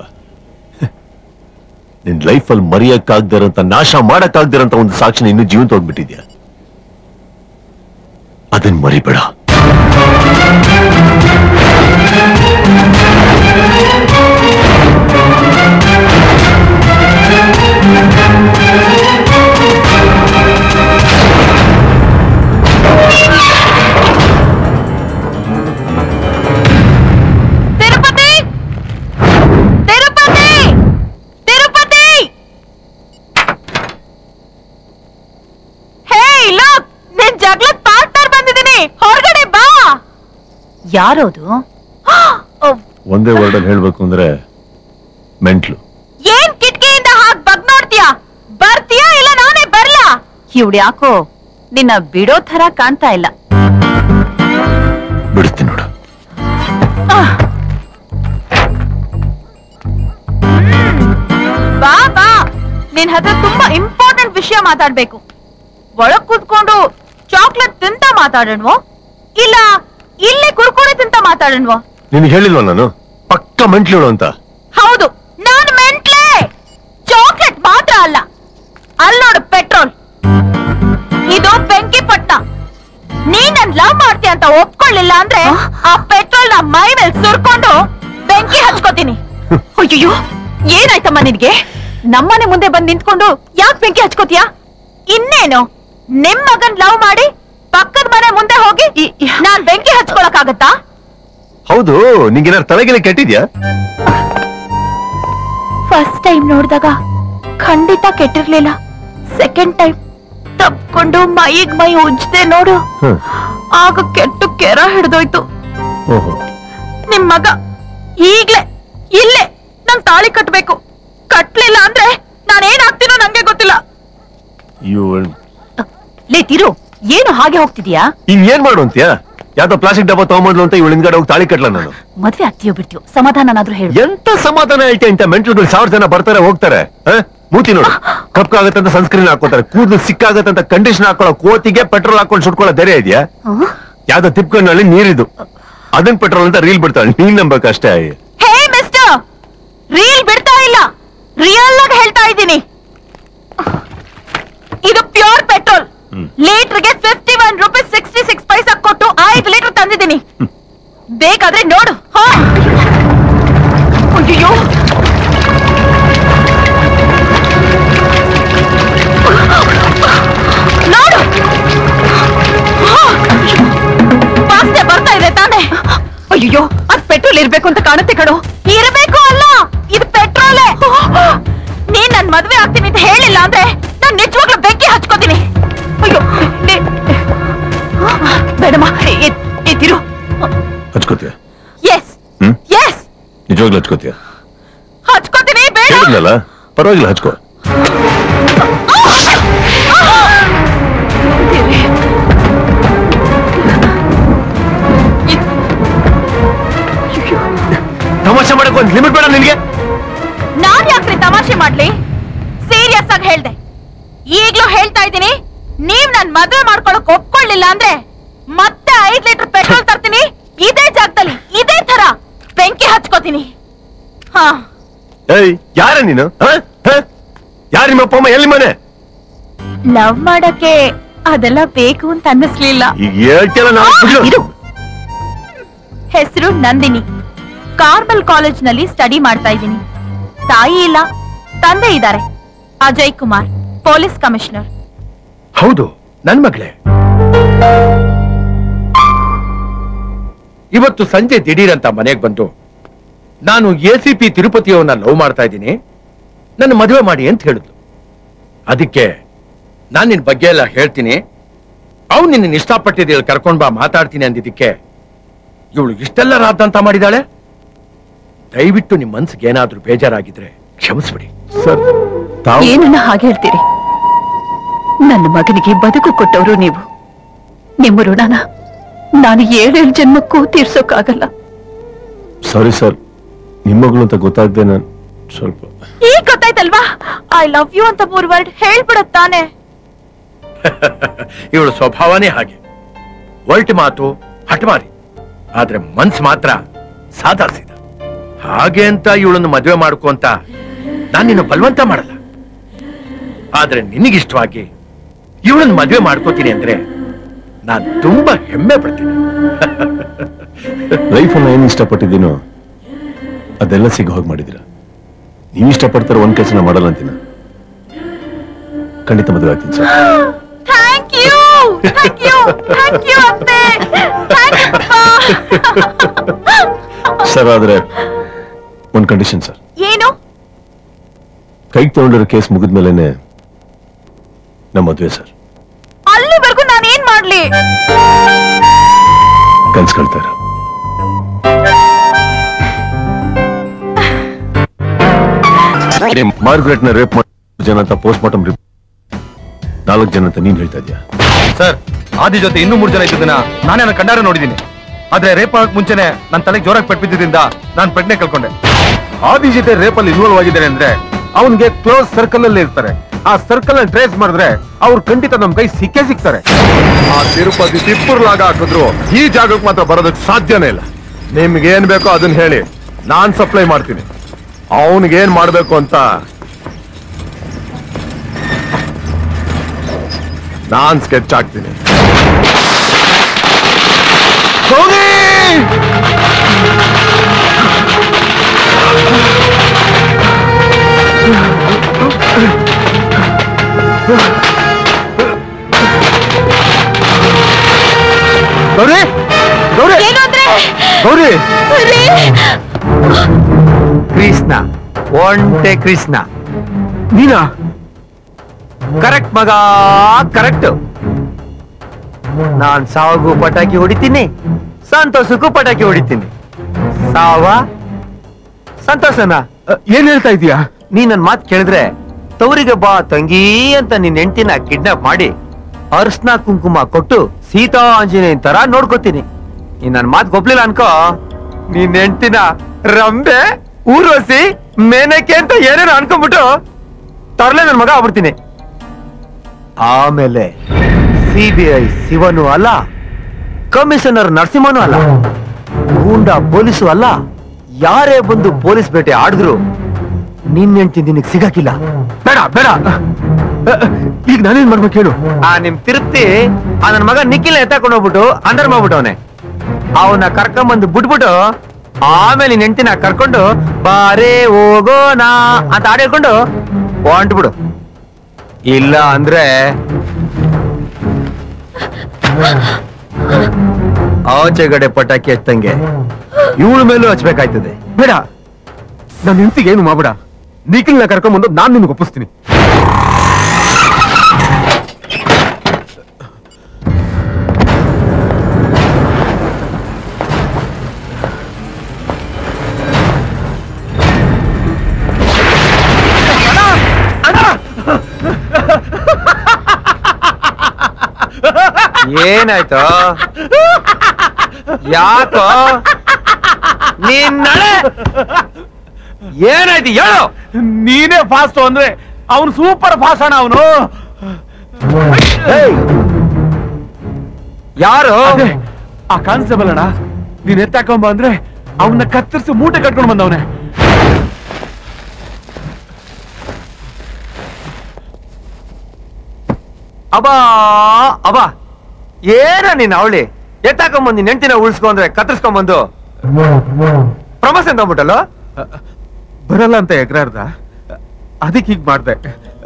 ನಿನ್ ಲೈಫಲ್ಲಿ ಮರೆಯಕ್ಕಾಗ್ದಿರಂತ ನಾಶ ಮಾಡಕ್ಕಾಗ್ದಿರಂತ ಒಂದು ಸಾಕ್ಷಿನ ಇನ್ನು ಜೀವಂತ ಹೋಗ್ಬಿಟ್ಟಿದ್ಯಾ ಅದನ್ ಮರಿಬೇಡ ತಿರುಪತಿ ತಿರುಪತಿ ತಿರುಪತಿ ಹೇ ಲುಕ್ ನಿನ್ ಜಗ್ಲದ್ ಪಾರ್ಟ್ನರ್ ಬಂದಿದ್ದೀನಿ ಹೊರಗಡೆ ಬಾ ಯಾರೋದು ಒಂದೇ ವರ್ಡಲ್ಲಿ ಹೇಳ್ಬೇಕು ಅಂದ್ರೆ ಮೆಂಟ್ಲು ಏನ್ ಕಿಟಕಿಯಿಂದ ಹಾಕ್ ಬಗ್ ನೋಡ್ತೀಯಾ ಬರ್ತೀಯಾ ಇಲ್ಲ ನಾನೇ ಬರ್ಲಾ ಇವ್ಳು ಯಾಕೋ ನಿನ್ನ ಬಿಡೋ ತರ ಕಾಣ್ತಾ ಇಲ್ಲ ಬಿಡ್ತೀನಿ ನೋಡು ಬಾ ಬಾ ನಿನ್ ಹತ್ರ ತುಂಬಾ ಇಂಪಾರ್ಟೆಂಟ್ ವಿಷಯ ಮಾತಾಡ್ಬೇಕು ಒಳಗ್ ಕೂತ್ಕೊಂಡು ಚಾಕ್ಲೇಟ್ ತಿಂತ ಮಾತಾಡಣ್ವೋ ಇಲ್ಲ ಇಲ್ಲೇ ಕುರ್ಕುರೆ ತಿಂತ ಮಾತಾಡಣ್ವೋ ನಿನಗೆ ಹೇಳಿಲ್ವ ನಾನು ಪಕ್ಕ ಮೆಂಟ್ಲು ಅಂತ ಹೌದು ನಾನು ಮೆಂಟ್ಲೆ ಚಾಕ್ಲೇಟ್ ಮಾತ್ರ ಅಲ್ಲ ಅಲ್ಲೋಡು ಪೆಟ್ರೋಲ್ ಇದು ಬೆಂಕಿ ಪಟ್ಟ ನೀ ನನ್ ಲವ್ ಮಾಡ್ತೀಯ ಅಂತ ಒಪ್ಕೊಳ್ಳಿಲ್ಲ ಅಂದ್ರೆ ಆ ಪೆಟ್ರೋಲ್ ನ ಮೈ ಮೇಲೆ ಸುರ್ಕೊಂಡು ಬೆಂಕಿ ಹಚ್ಕೋತೀನಿ ಅಯ್ಯೋ ಏನಾಯ್ತಮ್ಮ ನಿನ್ಗೆ ನಮ್ಮನೆ ಮುಂದೆ ಬಂದ್ ನಿಂತ್ಕೊಂಡು ಯಾಕೆ ಬೆಂಕಿ ಹಚ್ಕೋತೀಯ ಇನ್ನೇನು ನಿಮ್ ಮಗನ್ ಲವ್ ಮಾಡಿ ಪಕ್ಕದ ಮನೆ ಮುಂದೆ ಹೋಗಿ ನಾನ್ ಬೆಂಕಿ ಹಚ್ಕೊಳಕ್ಕಾಗತ್ತಾ ಹೌದು ನಿಂಗೇನಾರು ತಲೆಗೆಲೆ ಕೆಟ್ಟಿದ್ಯಾ ಫಸ್ಟ್ ಟೈಮ್ ನೋಡಿದಾಗ ಖಂಡಿತ ಕೆಟ್ಟಿರ್ಲಿಲ್ಲ ಸೆಕೆಂಡ್ ಟೈಮ್ ತಪ್ಕೊಂಡು ಮೈಗ್ ಮೈ ಉಜ್ದೆ ನೋಡು ಹ್ಮ್. ಆಗ ಕೆಟ್ಟು ಕೆರ ಹಿಡ್ದೋಯ್ತು ಓಹೋ ನಿಮ್ ಮಗ ಈಗ್ಲೇ ಇಲ್ಲೇ ನನ್ ತಾಳಿ ಕಟ್ಬೇಕು ಕಟ್ಲಿಲ್ಲ ಅಂದ್ರೆ ನಾನೇನಾಗ್ತೀನೋ ನಂಗೆ ಗೊತ್ತಿಲ್ಲ ಇವಳು ಲೇ ತಿರು ಏನು ಹಾಗೆ ಹೋಗ್ತಿದ್ಯಾ ಇನ್ ಏನ್ ಮಾಡು ಅಂತ್ಯಾ ಯಾವ್ದೋ ಪ್ಲಾಸ್ಟಿಕ್ ಡಬ್ಬ ತಗೊಂಬಂದ್ಲು ಅಂತ ಇವಳು ಹಿಂದ್ಗಡೆ ಹೋಗಿ ತಾಳಿ ಕಟ್ಲ ನಾನು ಮದ್ವೆ ಆಗ್ತೀಯೋ ಬಿಡ್ತೀಯೋ ಸಮಾಧಾನನಾದ್ರೂ ಹೇಳು ಎಂತ ಸಮಾಧಾನ ಐತೆ ಇಂತ ಮೆಂಟ್ಲುಗಳು ಸಾವಿರ ಜನ ಬರ್ತಾರೆ ಹೋಗ್ತಾರೆ ಆ? ಮೂತಿ ನೋಡು ಕಪ್ಪಾಗತ್ತಂತ ಸನ್ಸ್ಕ್ರೀನ್ ಹಾಕೋತಾರೆ ಕೂದಲು ಸಿಕ್ಕಾಗತ್ತಂತ ಕಂಡೀಷನ್ ಹಾಕೊಳ್ಳೋ ಕೋತಿಗೆ ಪೆಟ್ರೋಲ್ ಹಾಕೊಂಡು ಸುಟ್ಕೊಳ್ಳೋ ಧೈರ್ಯ ಇದೆಯಾ ಯಾವ್ದೋ ತಿಪ್ಕೊಂಡಲ್ಲಿ ನೀರಿದು ಅದನ್ ಪೆಟ್ರೋಲ್ ಅಂತ ರೀಲ್ ಬಿಡ್ತಾಳೆ ನೀನ್ ನಂಬೇಕಷ್ಟೇ ಹೇ ಮಿಸ್ಟರ್ ರೀಲ್ ಬಿಡ್ತಾ ಇಲ್ಲ ರಿಯಲ್ ಆಗಿ ಹೇಳ್ತಾ ಇದ್ದೀನಿ ಇದು ಪ್ಯೂರ್ ಪೆಟ್ರೋಲ್ ಲೀಟರ್ಗೆ fifty one rupees sixty six paisa ಕೊಟ್ಟು ಐದು ಲೀಟರ್ ತಂದಿದ್ದೀನಿ ಬೇಕಾದ್ರೆ ನೋಡು ಹಾ ಅಯ್ಯೋ ನೋಡು ಹಾ! ವಾಸನೆ ಬರ್ತಾ ಇದೆ ತಾನೆ ಅಯ್ಯೋ ಅದ್ ಪೆಟ್ರೋಲ್ ಇರ್ಬೇಕು ಅಂತ ಕಾಣುತ್ತೆ ಕಣೋ ಇರಬೇಕು ಅಲ್ಲ ಇದು ಪೆಟ್ರೋಲೇ ನೀನ್ ನನ್ ಮದ್ವೆ ಆಗ್ತೀನಿ ಅಂತ ಹೇಳಿಲ್ಲ ಅಂದ್ರೆ ನಾನ್ ನಿಜವಾಗ್ಲೂ ಬೆಂಕಿ ಹಚ್ಕೋತೀನಿ ಅಯ್ಯೋ ನೀ- ಬೇಡಮ್ಮ ಇ- ಇದಿರು ಹಚ್ಕೋತೀಯ ಎಸ್ ಹ್ಮ್ ಎಸ್ ನಿಜವಾಗ್ಲೂ ಹಚ್ಕೋತೀಯ ಹಚ್ಕೋತೀನಿ ಬೇಡ ಹೇಳಿದ್ನಲ್ಲ ಪರವಾಗಿಲ್ಲ ಹಚ್ಕೋ ತಮಾಷೆ ಮಾಡಕ್ ಒಂದ್ ಲಿಮಿಟ್ ಬೇಡ ನಿನ್ಗೆ ನಾನ್ ಯಾಕ್ರಿ ತಮಾಷೆ ಮಾಡ್ಲಿ ಸೀರಿಯಸ್ ಆಗಿ ಹೇಳ್ದೆ ಈಗ್ಲೂ ಹೇಳ್ತಾ ಇದ್ದೀನಿ ನೀವ್ ನನ್ ಮದ್ವೆ ಮಾಡ್ಕೊಳಕ್ ಒಪ್ಕೊಳ್ಳಿಲ್ಲ ಅಂದ್ರೆ ಮತ್ತೆ ಐದ್ ಲೀಟರ್ ಪೆಟ್ರೋಲ್ ತರ್ತೀನಿ ಇದೇ ಜಾಗದಲ್ಲಿ ಇದೇ ತರ ಬೆಂಕಿ ಹಚ್ಕೋತೀನಿ ಹಾ ಏಯ್ ಯಾರ ನೀನು ಯಾರ ನಿಮ್ಮ ಅಪ್ಪ ಅಮ್ಮ ಎಲ್ಲಿ ಮನೆ ಲವ್ ಮಾಡಕ್ಕೆ ಅದೆಲ್ಲ ಬೇಕು ಅಂತ ಅನ್ನಿಸ್ಲಿಲ್ಲ ಈಗ ಹೇಳ್ತಿಲ್ಲ ನಾನು ಬಿಡು. ಹೆಸರು ನಂದಿನಿ ಕಾರ್ಮಲ್ ಕಾಲೇಜ್ ನಲ್ಲಿ ಸ್ಟಡಿ ಮಾಡ್ತಾ ಇದ್ದೀನಿ ತಾಯಿ ಇಲ್ಲ ತಂದೆ ಇದ್ದಾರೆ ಅಜಯ್ ಕುಮಾರ್ ಪೊಲೀಸ್ ಕಮಿಷನರ್ ಹೌದು ನನ್ ಮಗಳೇ ಇವತ್ತು ಸಂಜೆ ದಿಢೀರಂತ ಮನೆಗೆ ಬಂದು ನಾನು ಎ ಸಿ ಪಿ ತಿರುಪತಿಯವನ್ನ ಲವ್ ಮಾಡ್ತಾ ಇದ್ದೀನಿ ನನ್ನ ಮದುವೆ ಮಾಡಿ ಅಂತ ಹೇಳಿದ್ಲು ಅದಕ್ಕೆ ನಾನ್ ನಿನ್ ಬಗ್ಗೆ ಎಲ್ಲ ಹೇಳ್ತೀನಿ ಅವ್ನು ನಿನ್ನ ಇಷ್ಟಪಟ್ಟಿದ್ದೀಳ ಕರ್ಕೊಂಡ್ ಬಾ ಮಾತಾಡ್ತೀನಿ ಅಂದಿದ್ದಕ್ಕೆ ಇವಳು ಇಷ್ಟೆಲ್ಲ ರಾದಂತ ಮಾಡಿದಾಳೆ ದಯವಿಟ್ಟು ನಿಮ್ ಮನ್ಸಿಗೆ ಏನಾದ್ರೂ ಬೇಜಾರಾಗಿದ್ರೆ ಕ್ಷಮಿಸ್ಬಿಡಿ ಸರ್ ತಾವು ಏನನ್ನ ಹಾಗೆ ಹೇಳ್ತೀರಿ ನನ್ನ ಮಗನಿಗೆ ಬದುಕು ಕೊಟ್ಟವರು ನೀವು ನಿಮ್ಮ ಋಣನ ನಾನು ಏಳೇಳು ಜನ್ಮಕ್ಕೂ ತೀರ್ಸೋಕ್ಕಾಗಲ್ಲ ಸಾರಿ ಸರ್ ನಿಮ್ಮಗಳು ಅಂತ ಗೊತ್ತಾಗ್ದೆ ನಾನು ಸ್ವಲ್ಪ ಈಗ ಗೊತ್ತಾಯ್ತಲ್ವಾ ಐ ಲವ್ ಯು ಅಂತ ಮೂರ್ ವರ್ಡ್ ಹೇಳ್ಬಿಡತ್ ತಾನೆ ಇವಳು ಸ್ವಭಾವನೇ ಹಾಗೆ ಒಲ್ಟಿ ಮಾತು ಹಠಮಾರಿ ಆದ್ರೆ ಮನ್ಸ್ ಮಾತ್ರ ಸಾದಾ ಸೀದಾ ಹಾಗೆ ಅಂತ ಇವಳನ್ನು ಮದುವೆ ಮಾಡ್ಕೊ ಅಂತ ನಾನು ನಿನ್ನ ಬಲವಂತ ಮಾಡಲ್ಲ ಆದ್ರೆ ನಿನಗಿಷ್ಟವಾಗಿ ಇವಳನ್ನು ಮದುವೆ ಮಾಡ್ಕೋತೀನಿ ಅಂದ್ರೆ ನಾನ್ ತುಂಬಾ ಹೆಮ್ಮೆ ಪಡ್ತೀನಿ ಲೈಫನ್ನ ಏನ್ ಇಷ್ಟಪಟ್ಟಿದ್ದೀನೋ ಅದೆಲ್ಲ ಸಿಗ ಹೋಗಿ ಮಾಡಿದಿರ ನೀವು ಇಷ್ಟಪಡ್ತಾರೆ ಒಂದ್ ಕೆಲಸನ ಮಾಡಲ್ಲ ಅಂತೀನ ಖಂಡಿತ ಮದುವೆ ಆಗ್ತೀನಿ sir thank you thank you thank you ಅತ್ತೆ ಥ್ಯಾಂಕ್ ಯು ಸರ್ ಆದ್ರೆ ಒಂದ್ ಕಂಡೀಷನ್ ಸರ್ ಏನು ಕೈಗೆ ತಗೊಂಡಿರೋ ಕೇಸ್ ಮುಗಿದ್ಮೇಲೆನೆ ನಮ್ಮ ಮದುವೆ ಸರ್ ಅಲ್ಲಿವರೆಗೂ ನಾನು ಏನ್ ಮಾಡ್ಲಿ ಕನ್ಸ್ಕೊಳ್ತಾರೆ ಮಾರ್ಗ್ರೆಟ್ ನ ರೇಪ್ ಮಾಡಿ ಜನ ಅಂತ ಪೋಸ್ಟ್ ಮಾರ್ಟಮ್ ನಾಲ್ಕು ಜನ ಅಂತ ನೀನ್ ಹೇಳ್ತಾ ಇದ್ಯಾ ಸರ್ ಆದಿ ಜೊತೆ ಇನ್ನೂ ಮೂರು ಜನ ಇದ್ದದನ್ನ ನಾನೇ ನನ್ನ ಕಣ್ಣಾರೆ ನೋಡಿದ್ದೀನಿ ಆದ್ರೆ ರೇಪ್ ಆಗಕ್ ಮುಂಚೆನೆ ನನ್ನ ತಲೆಗೆ ಜೋರಾಗಿ ಪೆಟ್ಟು ಬಿದ್ದಿದ್ರಿಂದ ನಾನು ಪ್ರಜ್ಞೆ ಕಳ್ಕೊಂಡೆ ಆದಿ ಜೊತೆ ರೇಪ್ ಅಲ್ಲಿ ಇನ್ವಾಲ್ವ್ ಆಗಿದ್ದಾರೆ ಅಂದ್ರೆ ಅವನ್ಗೆ ಕ್ಲೋಸ್ ಸರ್ಕಲ್ ಅಲ್ಲಿ ಇರ್ತಾರೆ ಆ ಸರ್ಕಲ್ ಅನ್ನು ಟ್ರೇಸ್ ಮಾಡಿದ್ರೆ ಅವ್ರು ಖಂಡಿತ ನಮ್ ಕೈ ಸಿಕ್ಕೇ ಸಿಗ್ತಾರೆ ಆ ತಿರುಪತಿ ತಿಪ್ಪುರ್ಲಾಗ ಹಾಕಿದ್ರು ಈ ಜಾಗಕ್ಕೆ ಮಾತ್ರ ಬರೋದಕ್ಕೆ ಸಾಧ್ಯನೇ ಇಲ್ಲ ನಿಮ್ಗೆ ಏನ್ ಬೇಕೋ ಅದನ್ನ ಹೇಳಿ ನಾನ್ ಸಪ್ಲೈ ಮಾಡ್ತೀನಿ ಅವನಿಗೆ ಏನ್ ಮಾಡ್ಬೇಕು ಅಂತ ನಾನ್ ಸ್ಕೆಚ್ ಹಾಕ್ತೀನಿ ಗೌರಿ ಗೌರಿ ಏನು ಅಂದ್ರೆ ಗೌರಿ ರೀ, ಕೃಷ್ಣ ಒಂಟೆ ಕೃಷ್ಣ ನೀನಾ ಕರೆಕ್ಟ್ ಮಗ ಕರೆಕ್ಟ್ ನಾನ್ ಸಾವಗೂ ಪಟಾಕಿ ಹೊಡಿತೀನಿ ಸಂತೋಷಕ್ಕೂ ಪಟಾಕಿ ಹೊಡಿತೀನಿ ಸಾವ ಸಂತೋಷನ ಏನ್ ಹೇಳ್ತಾ ಇದೀಯಾ ನೀ ನನ್ ಮಾತ್ ಕೇಳಿದ್ರೆ ತವರಿಗೆ ಬಾ ತಂಗಿ ಅಂತ ನಿನ್ ಹೆಂಡತಿನ ಕಿಡ್ನಾಪ್ ಮಾಡಿ ಅರ್ಶನ ಕುಂಕುಮ ಕೊಟ್ಟು ಸೀತಾ ಆಂಜನೇಯನ್ ತರ ನೋಡ್ಕೋತೀನಿ ನೀನ್ ನನ್ ಮಾತ್ ಗೊಪ್ಲಿಲ್ಲ ಅನ್ಕೋ ನಿನ್ ಹೆಂಡತಿನ ರಂಬೆ ಊರ್ವಸಿ ಮೇನಕ್ಕೆ ಅಂತ ಏನೇನೋ ಅನ್ಕೊಂಡ್ಬಿಟ್ಟು ತರ್ಲೆ ನನ್ ಮಗ ಆಗ್ಬಿಡ್ತೀನಿ ಆಮೇಲೆ ಸಿಬಿಐ ಶಿವನು ಅಲ್ಲ ಕಮಿಷನರ್ ನರಸಿಂಹನು ಅಲ್ಲ ಗೂಂಡಾ ಪೊಲೀಸು ಅಲ್ಲ ಯಾರೇ ಬಂದು ಪೊಲೀಸ್ ಬೇಟೆ ಆಡಿದ್ರು ನಿನ್ ಹೆಂಡ್ತಿ ನಿನಗ್ ಸಿಗಕ್ಕಿಲ್ಲ ಬೇಡ ಬೇಡ ಈಗ ನಾನೇನ್ ಮಾಡ್ಬೇಕು ಹೇಳು ಆ ನಿಮ್ ತಿರುಪ್ತಿ ಆ ನನ್ ಮಗ ನಿಖಿಲ್ ಎತ್ತಾಕೊಂಡು ಹೋಗ್ಬಿಟ್ಟು ಅಂಡರ್ ಮಾಡ್ಬಿಟ್ಟವನೆ ಅವನ್ನ ಕರ್ಕೊಂಬಂದು ಬಿಟ್ಬಿಟ್ಟು ಆಮೇಲೆ ನಿನ್ ಹೆಂಡ್ತಿನ ಕರ್ಕೊಂಡು ಬಾರೇ ಹೋಗೋಣ ಅಂತ ಹಾಡ್ ಹೇಳ್ಕೊಂಡು ಹೊಂಟ್ಬಿಡು ಇಲ್ಲ ಅಂದ್ರೆ ಆಚೆಗಡೆ ಪಟಾಕಿ ಹಚ್ಚಂಗೆ ಇವಳ ಮೇಲೂ ಹಚ್ಬೇಕಾಯ್ತದೆ ಬೇಡ ನನ್ನ ಹೆಂಡತಿಗೆ ಏನು ಮಾಡ್ಬೇಡ ನಿಖಿಲ್ನ ಕರ್ಕೊಂಬಂದು ನಾನ್ ನಿನ್ಗೆ ಒಪ್ಪಿಸ್ತೀನಿ ಏನಾಯ್ತು ಯಾಕೋ ನಿನ್ನಳೆ ಏನಾಯ್ತು ಹೇಳು ನೀನೇ ಫಾಸ್ಟ್ ಅಂದ್ರೆ ಅವನು ಸೂಪರ್ ಫಾಸ್ಟ್ ಅಣ್ಣ ಅವನು ಯಾರು ಆ ಕಾನ್ಸ್ಟೇಬಲ್ ಅಣ್ಣ ನೀನ್ ಎತ್ತಾಕೊಂಬ ಅಂದ್ರೆ ಅವನ್ನ ಕತ್ತರಿಸಿ ಮೂಟೆ ಕಟ್ಕೊಂಡು ಬಂದವನೆ ಅಬಾ ಅಬಾ ಏನ ನೀನ್ ಅವಳಿ ಎತ್ತಾಕೊಂಬಂದು ನಿನ್ ಹೆಂಡ್ತಿನ ಉಳಿಸ್ಕೊಂಡ್ರೆ ಕತ್ತರಿಸ್ಕೊಂಬಂದು ಪ್ರಮೋಷನ್ ತಗೊಂಬಿಟ್ಟಲ್ಲ ಬರಲ್ಲ ಅಂತ ಎಗ್ರಾರ್ದ ಅದಕ್ಕೆ ಹೀಗ್ ಮಾಡ್ದೆ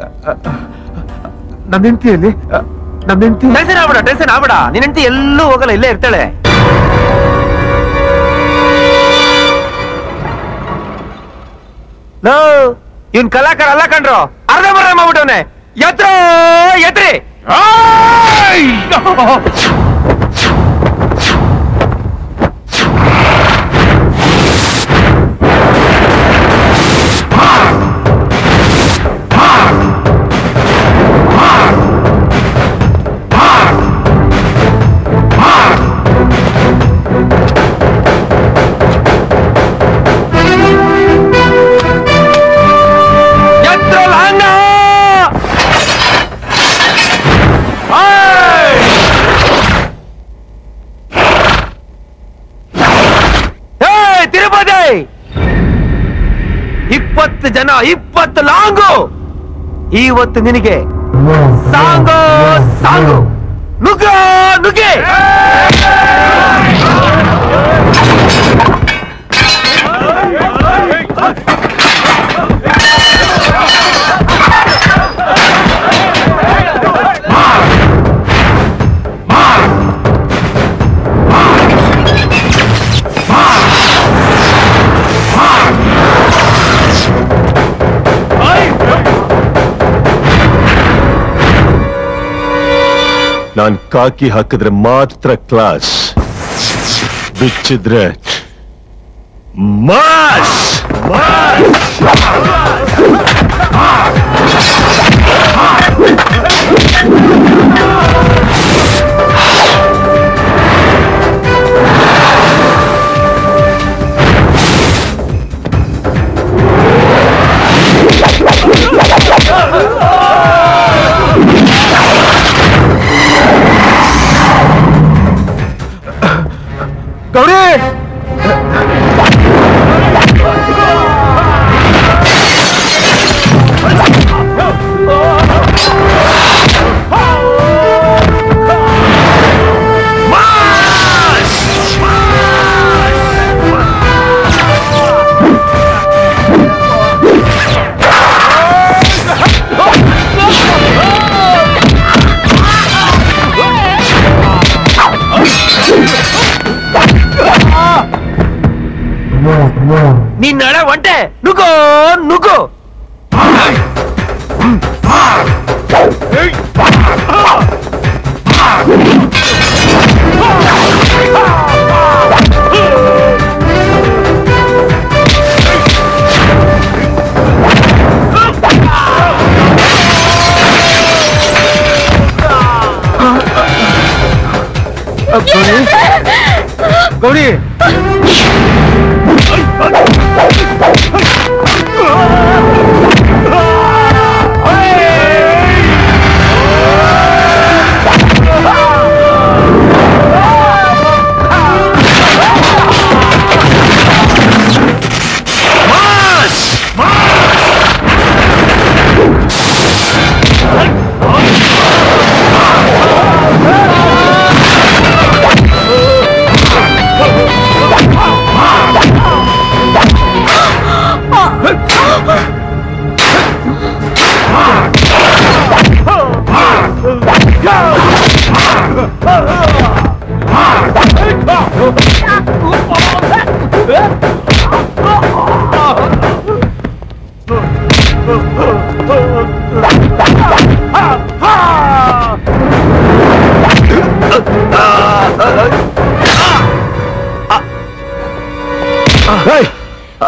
ನನ್ನ ಹೆಂಡತಿಯಲ್ಲಿ ನನ್ನ ಹೆಂಡತಿ ಟೆನ್ಷನ್ ಆಗ್ಬೇಡ ಟೆನ್ಷನ್ ಆಗ್ಬೇಡ ನಿನ್ ಹೆಂಡತಿ ಎಲ್ಲೂ ಹೋಗಲ್ಲ ಇಲ್ಲೇ ಇರ್ತಾಳೆ ಲೋ ಇವ್ನ್ ಕಲಾಕಾರ ಅಲ್ಲ ಕಣ್ರು ಅರ್ಧ ಮರ್ಧ ಮಾಡ್ಬಿಟ್ಟವನೆ ಎತ್ರ ಎತ್ರಿ ಎತ್ರ ಲಾಂಗ ಏಯ್, ತಿರುಪತಿ ಇಪ್ಪತ್ತು ಜನ ಇಪ್ಪತ್ತು ಲಾಂಗು ಇವತ್ತು ನಿನಗೆ ಸಾಂಗು ಸಾಂಗು ನುಗ್ಗ ನುಗ್ಗಿ ನಾನ್ ಕಾಕಿ ಹಾಕಿದ್ರೆ ಮಾತ್ರ ಕ್ಲಾಸ್ ಬಿಚ್ಚಿದ್ರೆ ಮಾಸ್ ಗೌರಿ ನೀನ್ ನಡೆ ಒಂಟೆ ನುಗ್ಗೋ ನುಗ್ಗು ಗೌರಿ ಮಾಸ್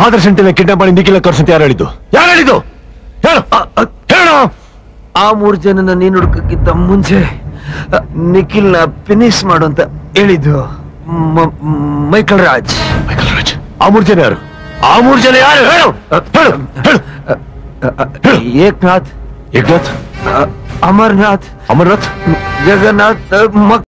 ಆದರ್ಶ ಅಂಟಿನ ಕಿಡ್ನಾಪ್ ಮಾಡಿ ನಿಖಿಲ ಕರ್ಸಂತ ಯಾರು ಹೇಳಿದ್ದು ಯಾರು ಹೇಳಿದ್ದು ಹೇಳು ಹೇಳು ಆ ಮೂರ್ ಜನನ ನೀನ್ ಹುಡುಕಕ್ಕಿಂತ ಮುಂಚೆ ಅ, ನಿಖಿಲ್ನ ಫಿನಿಶ್ ಮಾಡು ಅಂತ ಹೇಳಿದ್ದು ಮ- ಮೈಕಲ್ ರಾಜ್ ಮೈಕಲ್ ರಾಜ್ ಆ ಮೂರ್ ಜನ ಯಾರು ಆ ಮೂರ್ ಜನ ಯಾರು ಹೇಳು ಹೇಳು ಹೇಳು ಏಕ್ನಾಥ್ ಏಕನಾಥ್ ಅಮರ್ನಾಥ್ ಅಮರ್ನಾಥ್ ಜಗನ್ನಾಥ್ ಮಕ್